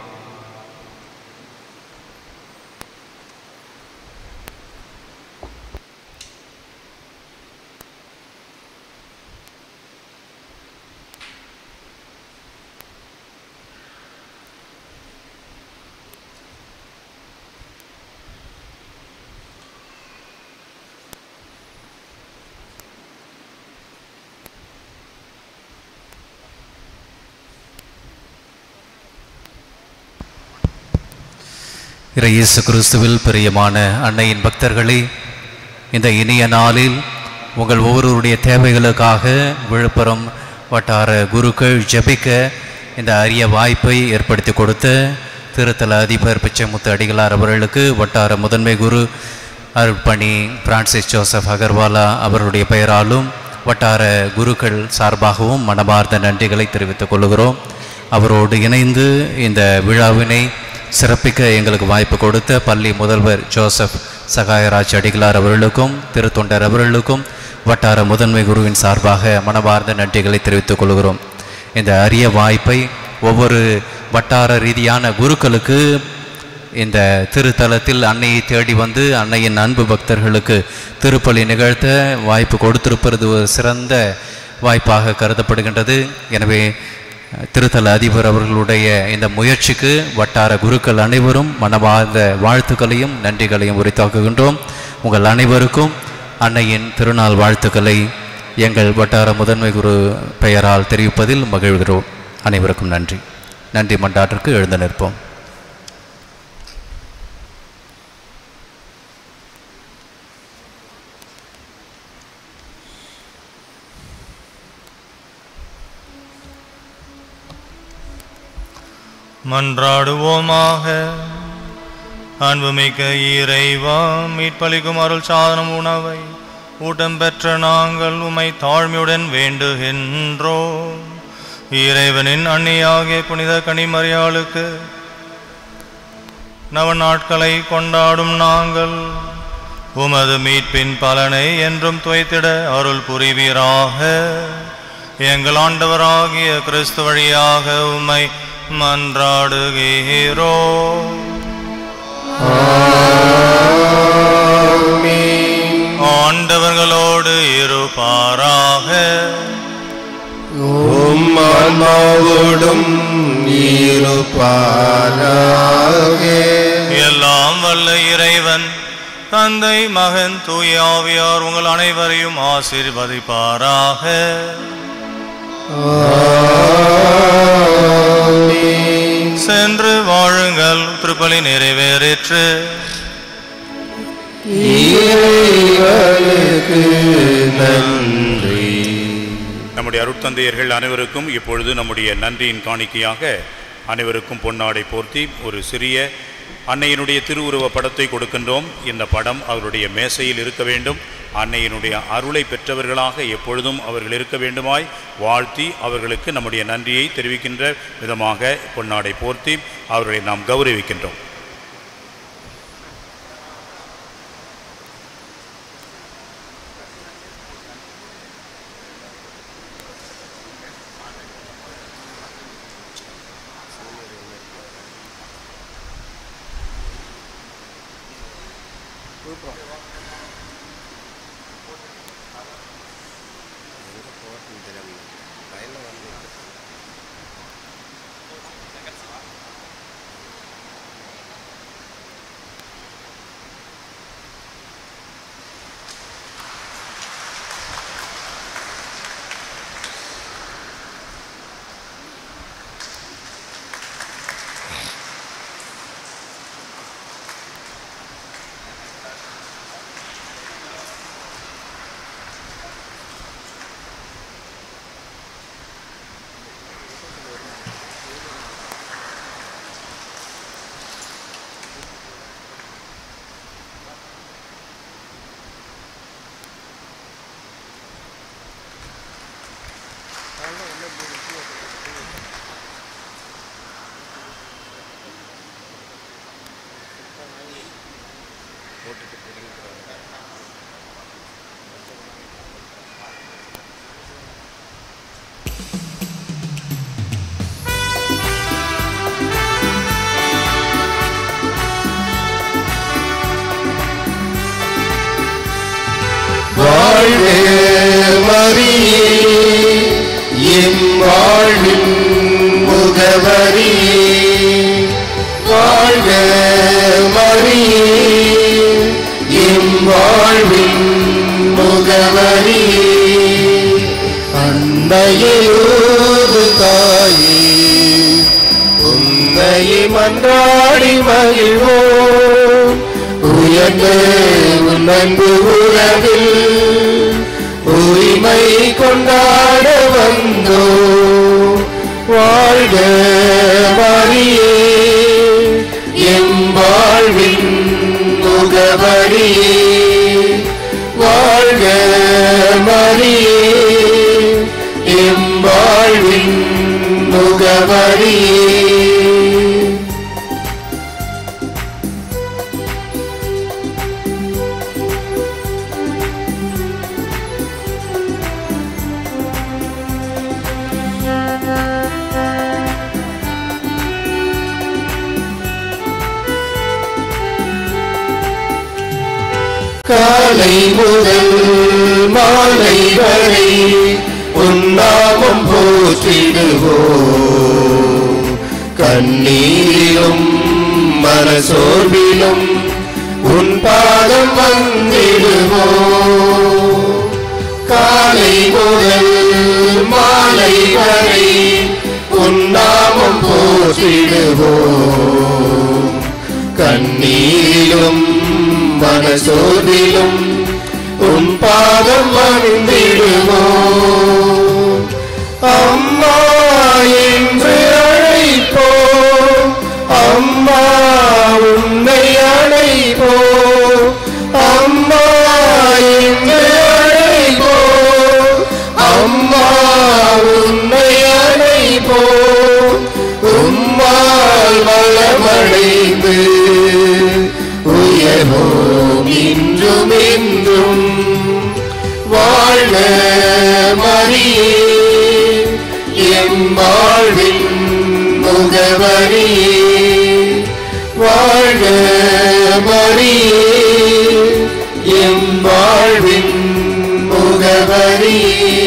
இறை இயேசு கிறிஸ்துவில் பிரியமான அன்னையின் பக்தர்களே இந்த இனிய நாளில் உங்கள் ஒவ்வொருவருடைய தேவைகளுக்காக விழுப்புரம் வட்டார குருக்கள் ஜெபிக்க இந்த அரிய வாய்ப்பை ஏற்படுத்தி கொடுத்த திருத்தல அதிபர் பிச்சைமுத்து அடிகளார் அவர்களுக்கு வட்டார முதன்மை குரு அருட்பணி பிரான்சிஸ் ஜோசப் அகர்வாலா அவருடைய பெயராலும் வட்டார குருக்கள் சார்பாகவும் மனமார்ந்த நன்றிகளை தெரிவித்துக் கொள்கிறோம் அவரோடு இணைந்து இந்த விழாவினை சிறப்பிக்க எங்களுக்கு வாய்ப்பு கொடுத்த பள்ளி முதல்வர் ஜோசப் சகாயராஜ் அடிகளார் அவர்களுக்கும் திருத்தொண்டர் அவர்களுக்கும் வட்டார முதன்மை குருவின் சார்பாக மனமார்ந்த நன்றிகளை தெரிவித்துக் கொள்கிறோம் இந்த அரிய வாய்ப்பை ஒவ்வொரு வட்டார ரீதியான குருக்களுக்கு இந்த திருத்தலத்தில் அன்னையை தேடி வந்து அன்னையின் அன்பு பக்தர்களுக்கு திருப்பலி நிகழ்த்த வாய்ப்பு கொடுத்திருப்பது ஒரு சிறந்த வாய்ப்பாக கருதப்படுகின்றது எனவே திருத்தல அதிபர் அவர்களுடைய இந்த முயற்சிக்கு வட்டார குருக்கள் அனைவரும் மனமார்ந்த வாழ்த்துக்களையும் நன்றிகளையும் உரித்தாக்குகின்றோம் உங்கள் அனைவருக்கும் அன்னையின் திருநாள் வாழ்த்துக்களை எங்கள் வட்டார முதன்மை குரு பெயரால் தெரிவிப்பதில் மகிழ்கிறோம் அனைவருக்கும் நன்றி நன்றி மன்றாட்டிற்கு எழுந்து நிற்போம் மன்றாடுவோமாக அன்புமிக்க இறைவா மீட்பளிக்கும் அருள் சாதனம் உணவை ஊட்டம் பெற்ற நாங்கள் உமை தாழ்மையுடன் வேண்டுகின்றோம் இறைவனின் அன்னியாகிய புனித கனிமறியாளுக்கு நவ நாட்களை கொண்டாடும் நாங்கள் உமது மீட்பின் பலனை என்றும் துவைத்திட அருள் புரிவீராக எங்கள் ஆண்டவராகிய கிறிஸ்து வழியாக உம்மை மன்றாடுகிறோ ஆண்டவர்களோடு இருப்பாராக உம் ஆன்மாவோடும் இருப்பாராக எல்லாம் வல்ல இறைவன் தந்தை மகன் தூய ஆவியார் உங்கள் அனைவரையும் ஆசீர்வதிப்பாராக சென்று வாழுங்கள் திருப்பலி நிறைவேறிற்று இறைவனுக்கு நன்றி நம்முடைய அருட்தந்தையர்கள் அனைவருக்கும் இப்பொழுது நம்முடைய நன்றியின் காணிக்கையாக அனைவருக்கும் பொன்னாடை போர்த்தி ஒரு சிறிய அன்னையினுடைய திருவுருவ படத்தை கொடுக்கின்றோம் இந்த படம் அவருடைய மேசையில் இருக்க வேண்டும் அன்னையினுடைய அருளை பெற்றவர்களாக எப்பொழுதும் அவர்கள் இருக்க வேண்டுமாய் வாழ்த்தி அவர்களுக்கு நம்முடைய நன்றியை தெரிவிக்கின்ற விதமாக பொன்னாடை போர்த்தி அவர்களை நாம் கௌரவிக்கின்றோம் வாழ்க மரியே என் வாழ்வின் முகவரியே வாழ்க மரியே என் வாழ்வின் முகவரியே அன்னையோடு தாயே உன்னையை மன்றாடி மகிழ்வோம் உயர்ந்த உன் அன்பு உறவில் உரிமை கொண்டாட வந்தோ வாழ்க மரியே எம் வாழ்வின் முகவரியே வாழ்க மரியே எம் வாழ்வின் முகவரியே காலை முதல் மாலை வரை உன்னாமம் போற்றிடுவோம் கண்ணீரிலும் மனசோர்விலும் உன் பாதம் வந்திடுவோம் காலை முதல் மாலை வரை உன்னாமம் போற்றிடுவோம் கண்ணீரிலும் மனசோதிலும் உன் பாதம் வந்திடுவோம் அம்மா என்று அழைப்போம் அம்மா உன்னை அழைப்போம் அம்மா என்று அழைப்போம் அம்மா உன்னை அழைப்போம் உம்மால் வளமடைந்து உயர்வோம் இன்றும் என்றும் வாழ்க மரியே எம் வாழ்வின் முகவரியே வாழ்க மரியே எம் வாழ்வின் முகவரியே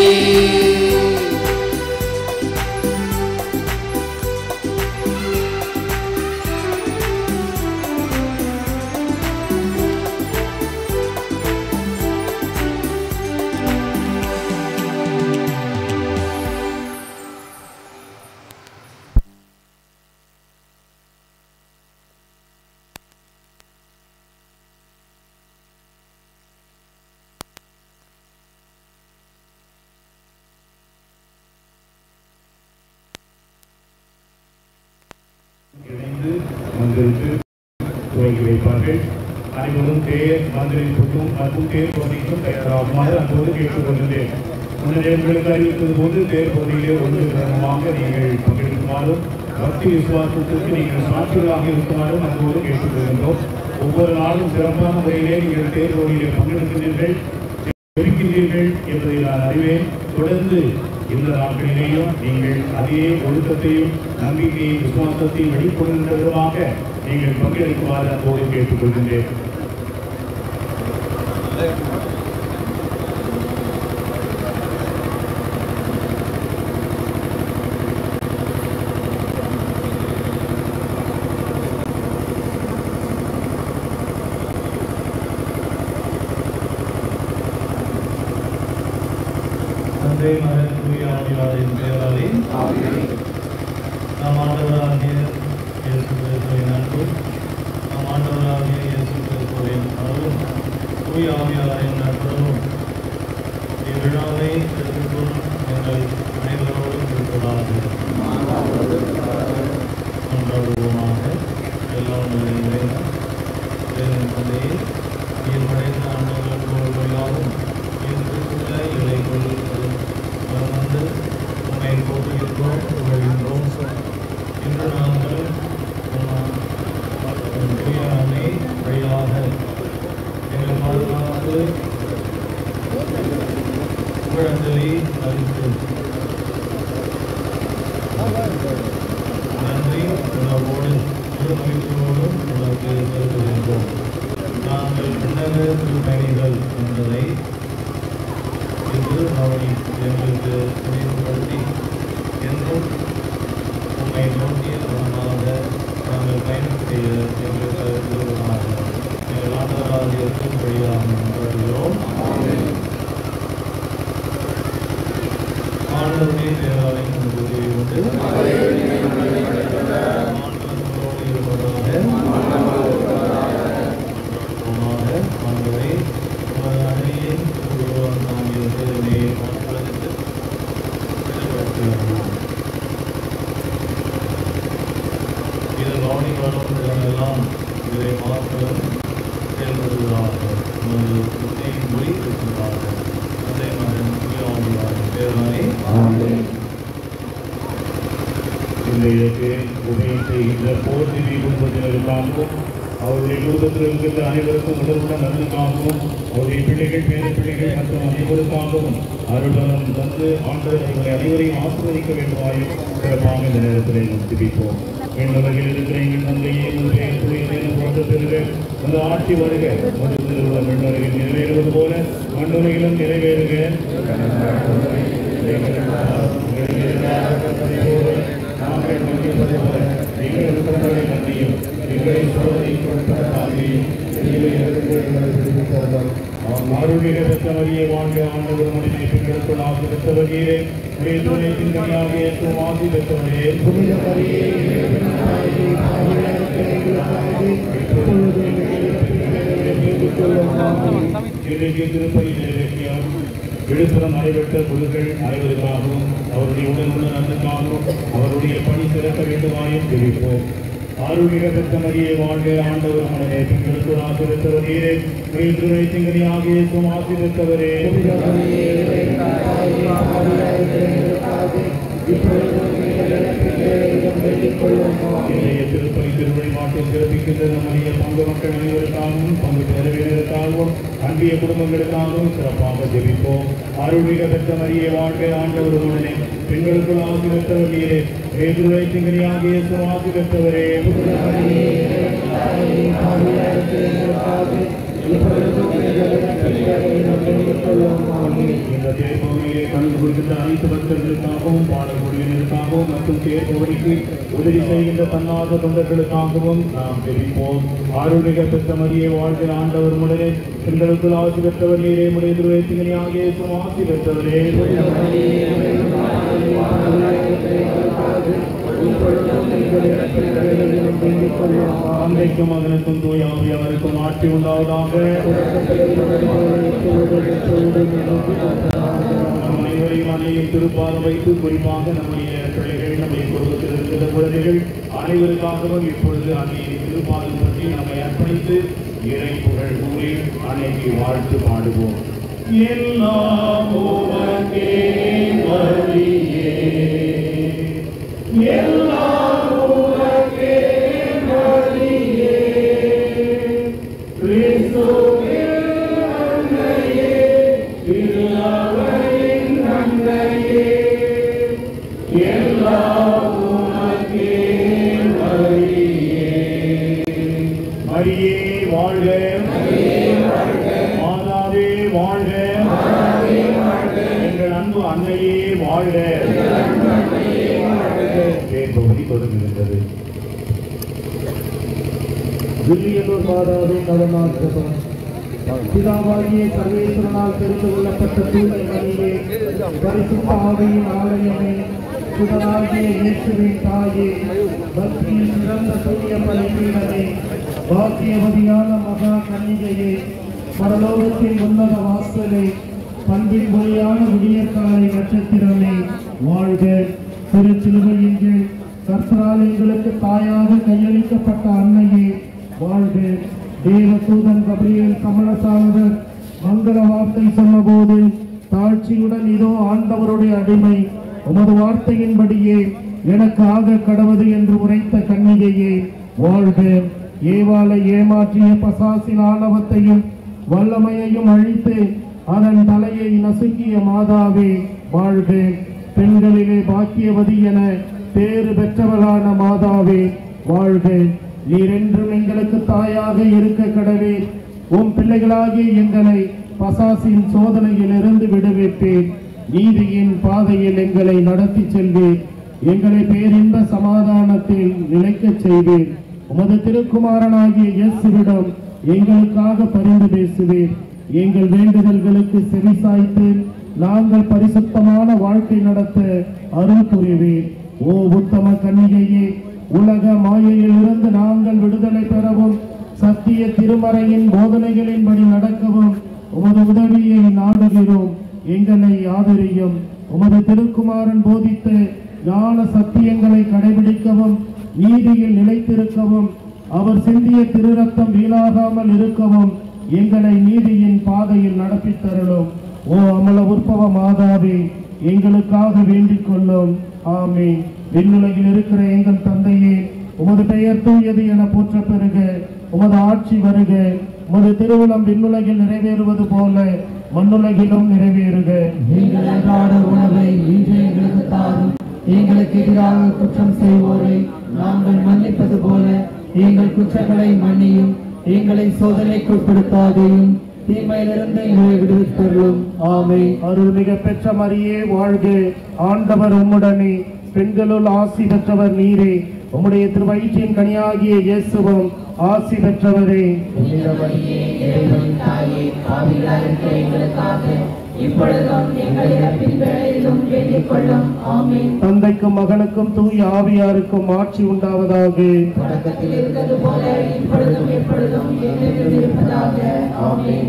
இணைந்து மந்திரித்து துவங்கி வைப்பார்கள் அனைவரும் தேர் மந்திரிப்புக்கும் மற்றும் தேர் பகுதிக்கும் தயாராகுமாறு அன்போடு கேட்டுக்கொள்கின்றேன் முன்னரே உங்களுக்கு அறிவித்தது போன்று தேர் பகுதியிலே ஒன்று கிரமமாக நீங்கள் பங்கெடுக்குமாறும் பக்தி விசுவாசத்திற்கு நீங்கள் சாட்சிகளாக இருக்குமாறும் அன்போடு கேட்டுக்கொள்கின்றோம் ஒவ்வொரு நாளும் சிறப்பான முறையிலே நீங்கள் தேர் பகுதியிலே பங்கெடுக்கின்றீர்கள் இருக்கின்றீர்கள் என்பதை நான் அறிவேன் தொடர்ந்து இந்த நாட்களிலேயும் நீங்கள் அதே ஒழுக்கத்தையும் நம்பிக்கையும் விசுவாசத்தையும் வெளிக்கொள்கின்ற விதமாக நீங்கள் பங்கெடுக்குமாறு அப்போது கேட்டுக்கொள்கின்றேன் தந்தை மகன் தூய ஆவியாரின் பெயராலே நம் ஆண்டவராகிய இயேசு கிறிஸ்துவின் அன்பு நம் ஆண்டவராகிய இயேசு கிறிஸ்துவின் அருளும் தூய ஆவியாரின் நட்பும் வரவர்களெல்லாம் இதை மாத்திரம் செயல்படுவதாக உமது புத்தியின் மொழி இருக்கிறதாக தந்தை மகன் தூயாவியார் பேரானே இன்றைக்கு உதவி செய்கின்ற போர் நிதி குடும்பத்தினருக்காகவும் அவருடைய குடும்பத்தில் இருக்கின்ற அனைவருக்கும் உடலுடன் நலனுக்காகவும் அவருடைய பிள்ளைகள் பேர பிள்ளைகள் மற்றும் அனைவருக்காகவும் அருளனம் தந்து ஆண்டவர் இவரை அனைவரையும் ஆசீர்வதிக்க வேண்டுமாயும் சிறப்பாக இந்த நேரத்தில் நாம் திபிப்போம் எண்ணுலகில் இருக்கிற எங்கள் தந்தையே உங்கள் பெயர் புரியுதேன் போன்ற பெருக அந்த ஆட்சி வருக ஒரு திருவிழா மண்ணுலகில் நிறைவேறுவது போல மண்ணுலகிலும் நிறைவேறுக நாங்கள் மன்னிப்பது போல எங்கள் விருப்பங்களை மன்னியும் எங்களை சோதனைக்கு உட்படுத்தாதையும் ஆரோக்கிய பெற்றவரியே வாழ்க ஆண்டவர் மனிதனை பெண்களுக்குள் ஆசி பெற்றவரியே உடைய துணை சிந்தனையாக ஏற்றும் ஆசி பெற்றவரே புனித மரியே இன்றைக்கு திருப்பதி நிறைவேற்றியார் விழுப்புரம் நடைபெற்ற குழுக்கள் அனைவருக்காகவும் அவருடைய உடல் உள்ள நன்மைக்காகவும் அவருடைய பணி சிறக்க வேண்டுமாயும் தெரிவிப்போம் ஆரோக்கிய பெற்ற மரியை வாழ்க ஆண்டவர் மனதே பெண்களுக்கு ஆசி பெற்றவரே துணை சிங்கனி ஆகிய ஆசி பெற்றவரே இன்றைய திருப்பதி திருவழி மாற்றம் சிறப்பிக்கின்ற நம்முடைய பங்கு மக்கள் அனைவருக்காகவும் பங்கு நிறைவேறக்காகவும் அன்பிய குடும்பங்களுக்காகவும் சிறப்பாக ஜெபிப்போம் ஆரோக்கிய பெற்ற மரியை வாழ்க ஆண்டவர் உடனே பெண்களுக்குள் ஆசி பெற்றவர் நீரே வேதுரை சிங்கனியாகிய ஆசி பெற்றவரே இந்த தேர்பவனியை கலந்து கொள்கின்ற அனைத்து பக்தர்களுக்காகவும் பாடல் குழுவினருக்காகவும் மற்றும் தேர்பவனிக்கு உதவி செய்கின்ற தன்னார்வ தொண்டர்களுக்காகவும் நாம் தெரிவிப்போம் ஆரோக்கிய பெற்ற மரியை வாழ்கிற ஆண்டவர் முடனே பெண்களுக்குள் ஆசி பெற்றவர் நீரே முடைய துருவேசிங்கனி ஆகிய ஆசி பெற்றவரே தந்தைக்கும் மகனுக்கும் தூயாவியவருக்கும் ஆட்சி உண்டாவதாக நம் அனைவரையும் அன்னையும் திருப்பாதம் வைத்து குறிப்பாக நம்முடைய பிள்ளைகள் நம்முடைய குடும்பத்தில் இருக்கிற குழந்தைகள் அனைவருக்காகவும் இப்பொழுது அன்னையின் திருப்பாதம் பற்றி நம்மை அர்ப்பணித்து இறை புகழ் கூறி அன்னைக்கு வாழ்த்து பாடுவோம் எல்லாம் உமக்கே மரியே எல்லாம் உமக்கே மரியே கிறிஸ்துவின் அன்னையே திரு அவையின் அன்னையே எல்லாம் உமக்கே மரியே மரியே வாழ்க மாதாவே வாழ்க எங்கள் அன்பு அன்னையே வாழ்க தேர்பகுதி தொடங்குகின்றது வில்லியனூர் மாதாவின் நலமாற்றப்பம் பிதாவாகிய சர்வேஸ்வரனால் தெரிந்து கொள்ளப்பட்ட தூய மணியே பரிசுத்த ஆவியின் ஆலயமே சுடராகிய இயேசுவின் தாயே பக்தியில் சிறந்த தூய பலிபீடமே பாக்கியவதியான மகா கன்னிகையே பரலோகத்தின் உன்னத வாசலே பண்பின் மொழியான விடியற்காலை நட்சத்திரமே வாழ்க திருச்சிலுவையின் கீழ் கர்த்தரால் எங்களுக்கு தாயாக கையளிக்கப்பட்ட அன்னையே வாழ்க தேவ தூதன் கபிரியல் கமலசாகர் மங்கள வார்த்தை சொன்னபோது தாழ்ச்சியுடன் இதோ ஆண்டவருடைய அடிமை உமது வார்த்தையின்படியே எனக்கு ஆக கடவது என்று உரைத்த கன்னிகையே வாழ்க ஏவாளை ஏமாற்றிய பசாசின் ஆணவத்தையும் வல்லமையையும் அழித்து அதன் தலையை நசுக்கிய மாதாவே வாழ்க பெண்களிலே பாக்கியவதி என பேறு பெற்றவளான மாதாவே வாழ்க நீரென்றும் எங்களுக்கு தாயாக இருக்க கடவே உம் பிள்ளைகளாகிய எங்களை பசாசின் சோதனையிலிருந்து விடுவிப்பேன் நீதியின் பாதையில் எங்களை நடத்தி செல்வேன் எங்களை பேரின்ப சமாதானத்தில் நிலைக்கச் செய்வேன் உமது திருக்குமாரனாகிய இயேசுவிடம் எங்களுக்காக பரிந்து பேசுவேன் எங்கள் வேண்டுதல்களுக்கு செவிசாய்த்து நாங்கள் பரிசுத்தமான வாழ்க்கை நடத்த அருள் புரிவேன் ஓ உத்தம கன்னிகையே உலக மாயையிலிருந்து நாங்கள் விடுதலை பெறவும் சத்திய திருமறையின் போதனைகளின்படி நடக்கவும் உமது உதவியை நாடுகிறோம் எங்களை ஆதரியும் உமது திருக்குமாரன் போதித்த ஞான சத்தியங்களை கடைபிடிக்கவும் நீதியில் நிலைத்திருக்கவும் அவர் சிந்திய திருரத்தம் வீணாகாமல் இருக்கவும் எங்களை நீதியின் பாதையில் நடப்பித்தருளும் ஓ அமல உற்பவ மாதாவே எங்களுக்காக வேண்டிக் கொள்ளும் ஆமே விண்ணுலகில் இருக்கிற எங்கள் தந்தையே உமது பெயர் தூயது என போற்ற பெறுக உமது ஆட்சி வருக உமது திருவுளம் விண்ணுலகில் நிறைவேறுவது போல மண்ணுலகிலும் நிறைவேறுக எங்கள் அன்றாட உணவை இன்று எங்களுக்கு தாரும் எங்களுக்கு எதிராக குற்றம் செய்வோரை நாங்கள் மன்னிப்பது போல எங்கள் குற்றங்களை மன்னியும் எங்களை சோதனைக்கு உட்படுத்தாதையும் தீமையிலிருந்து எங்களை விடுவித்தருளும் ஆமை அருள்மிக பெற்ற மரியே வாழ்க ஆண்டவர் உம்முடனே பெண்களுள் ஆசி பெற்றவர் நீரே உம்முடைய திருவயிற்றின் கனியாகிய இயேசுவும் ஆசி பெற்றவரே இப்பொழுதும் எங்கள் இறப்பின் வேளையிலும் வேண்டிக் கொள்ளும் ஆமென் தந்தைக்கும் மகனுக்கும் தூய ஆவியாருக்கும் ஆட்சி உண்டாவதாக தொடக்கத்தில் இருந்தது போல இப்பொழுதும் எப்பொழுதும் என்றென்றும் இருப்பதாக ஆமென்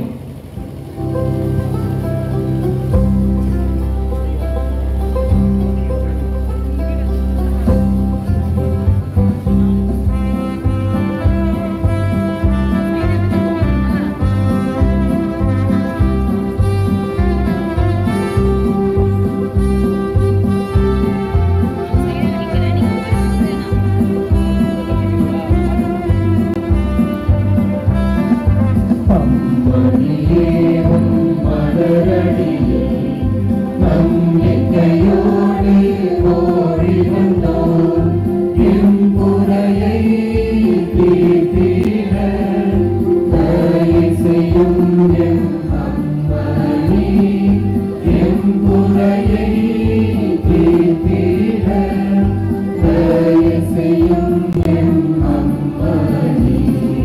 நம்பிக்கையோடு ஓடி வந்தோம் எம் குறையை தீர்த்திட தயை செய்யும் எம் அம்மணி எம் குறையை தீர்த்திட தயை செய்யும் எம் அம்மணி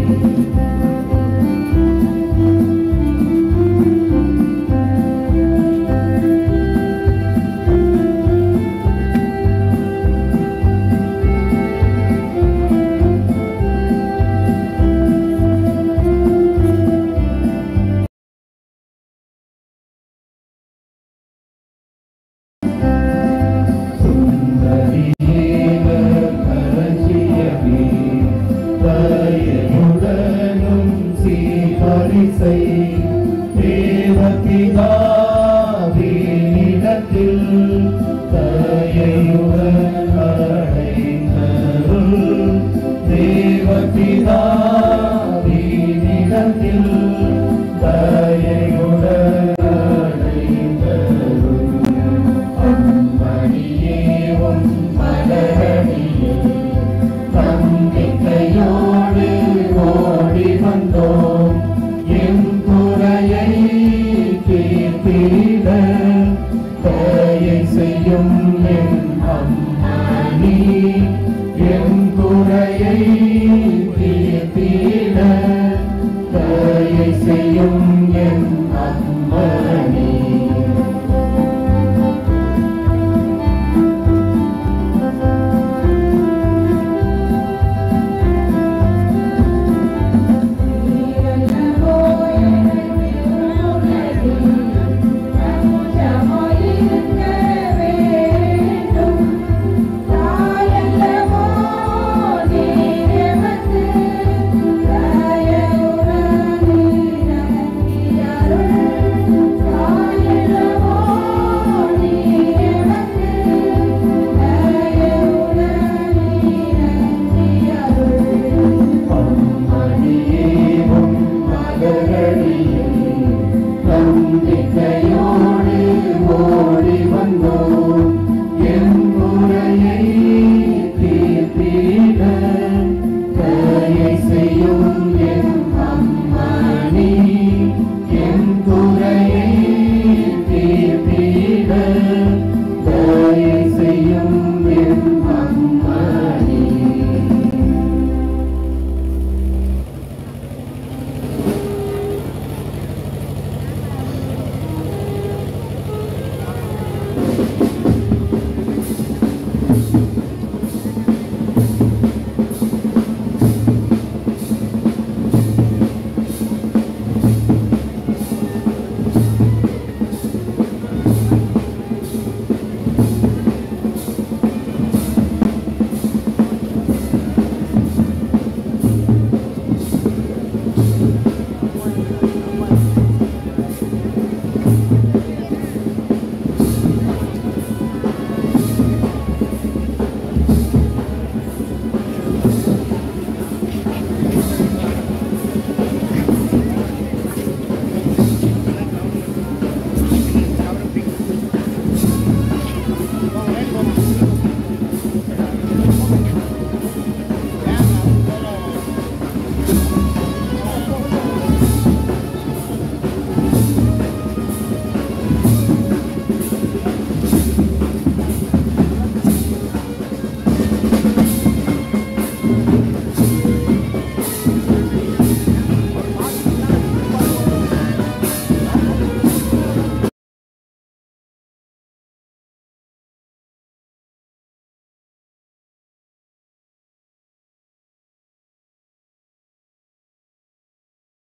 பயனுடனும் சீபரிசை தேவபிதாவினிடத்தில் தயையுடன் அடைந்தருள் தேவபிதாவினிடத்தில் தயையுடன் அடைந்தருள் அம்மணியேவும் மலரடியே நம்பிக்கையோடு ஓடி வந்தோம் என் குறையை தீர்த்திட தயை செய்யும் என் அம்மணி என் குறையை தீர்த்திட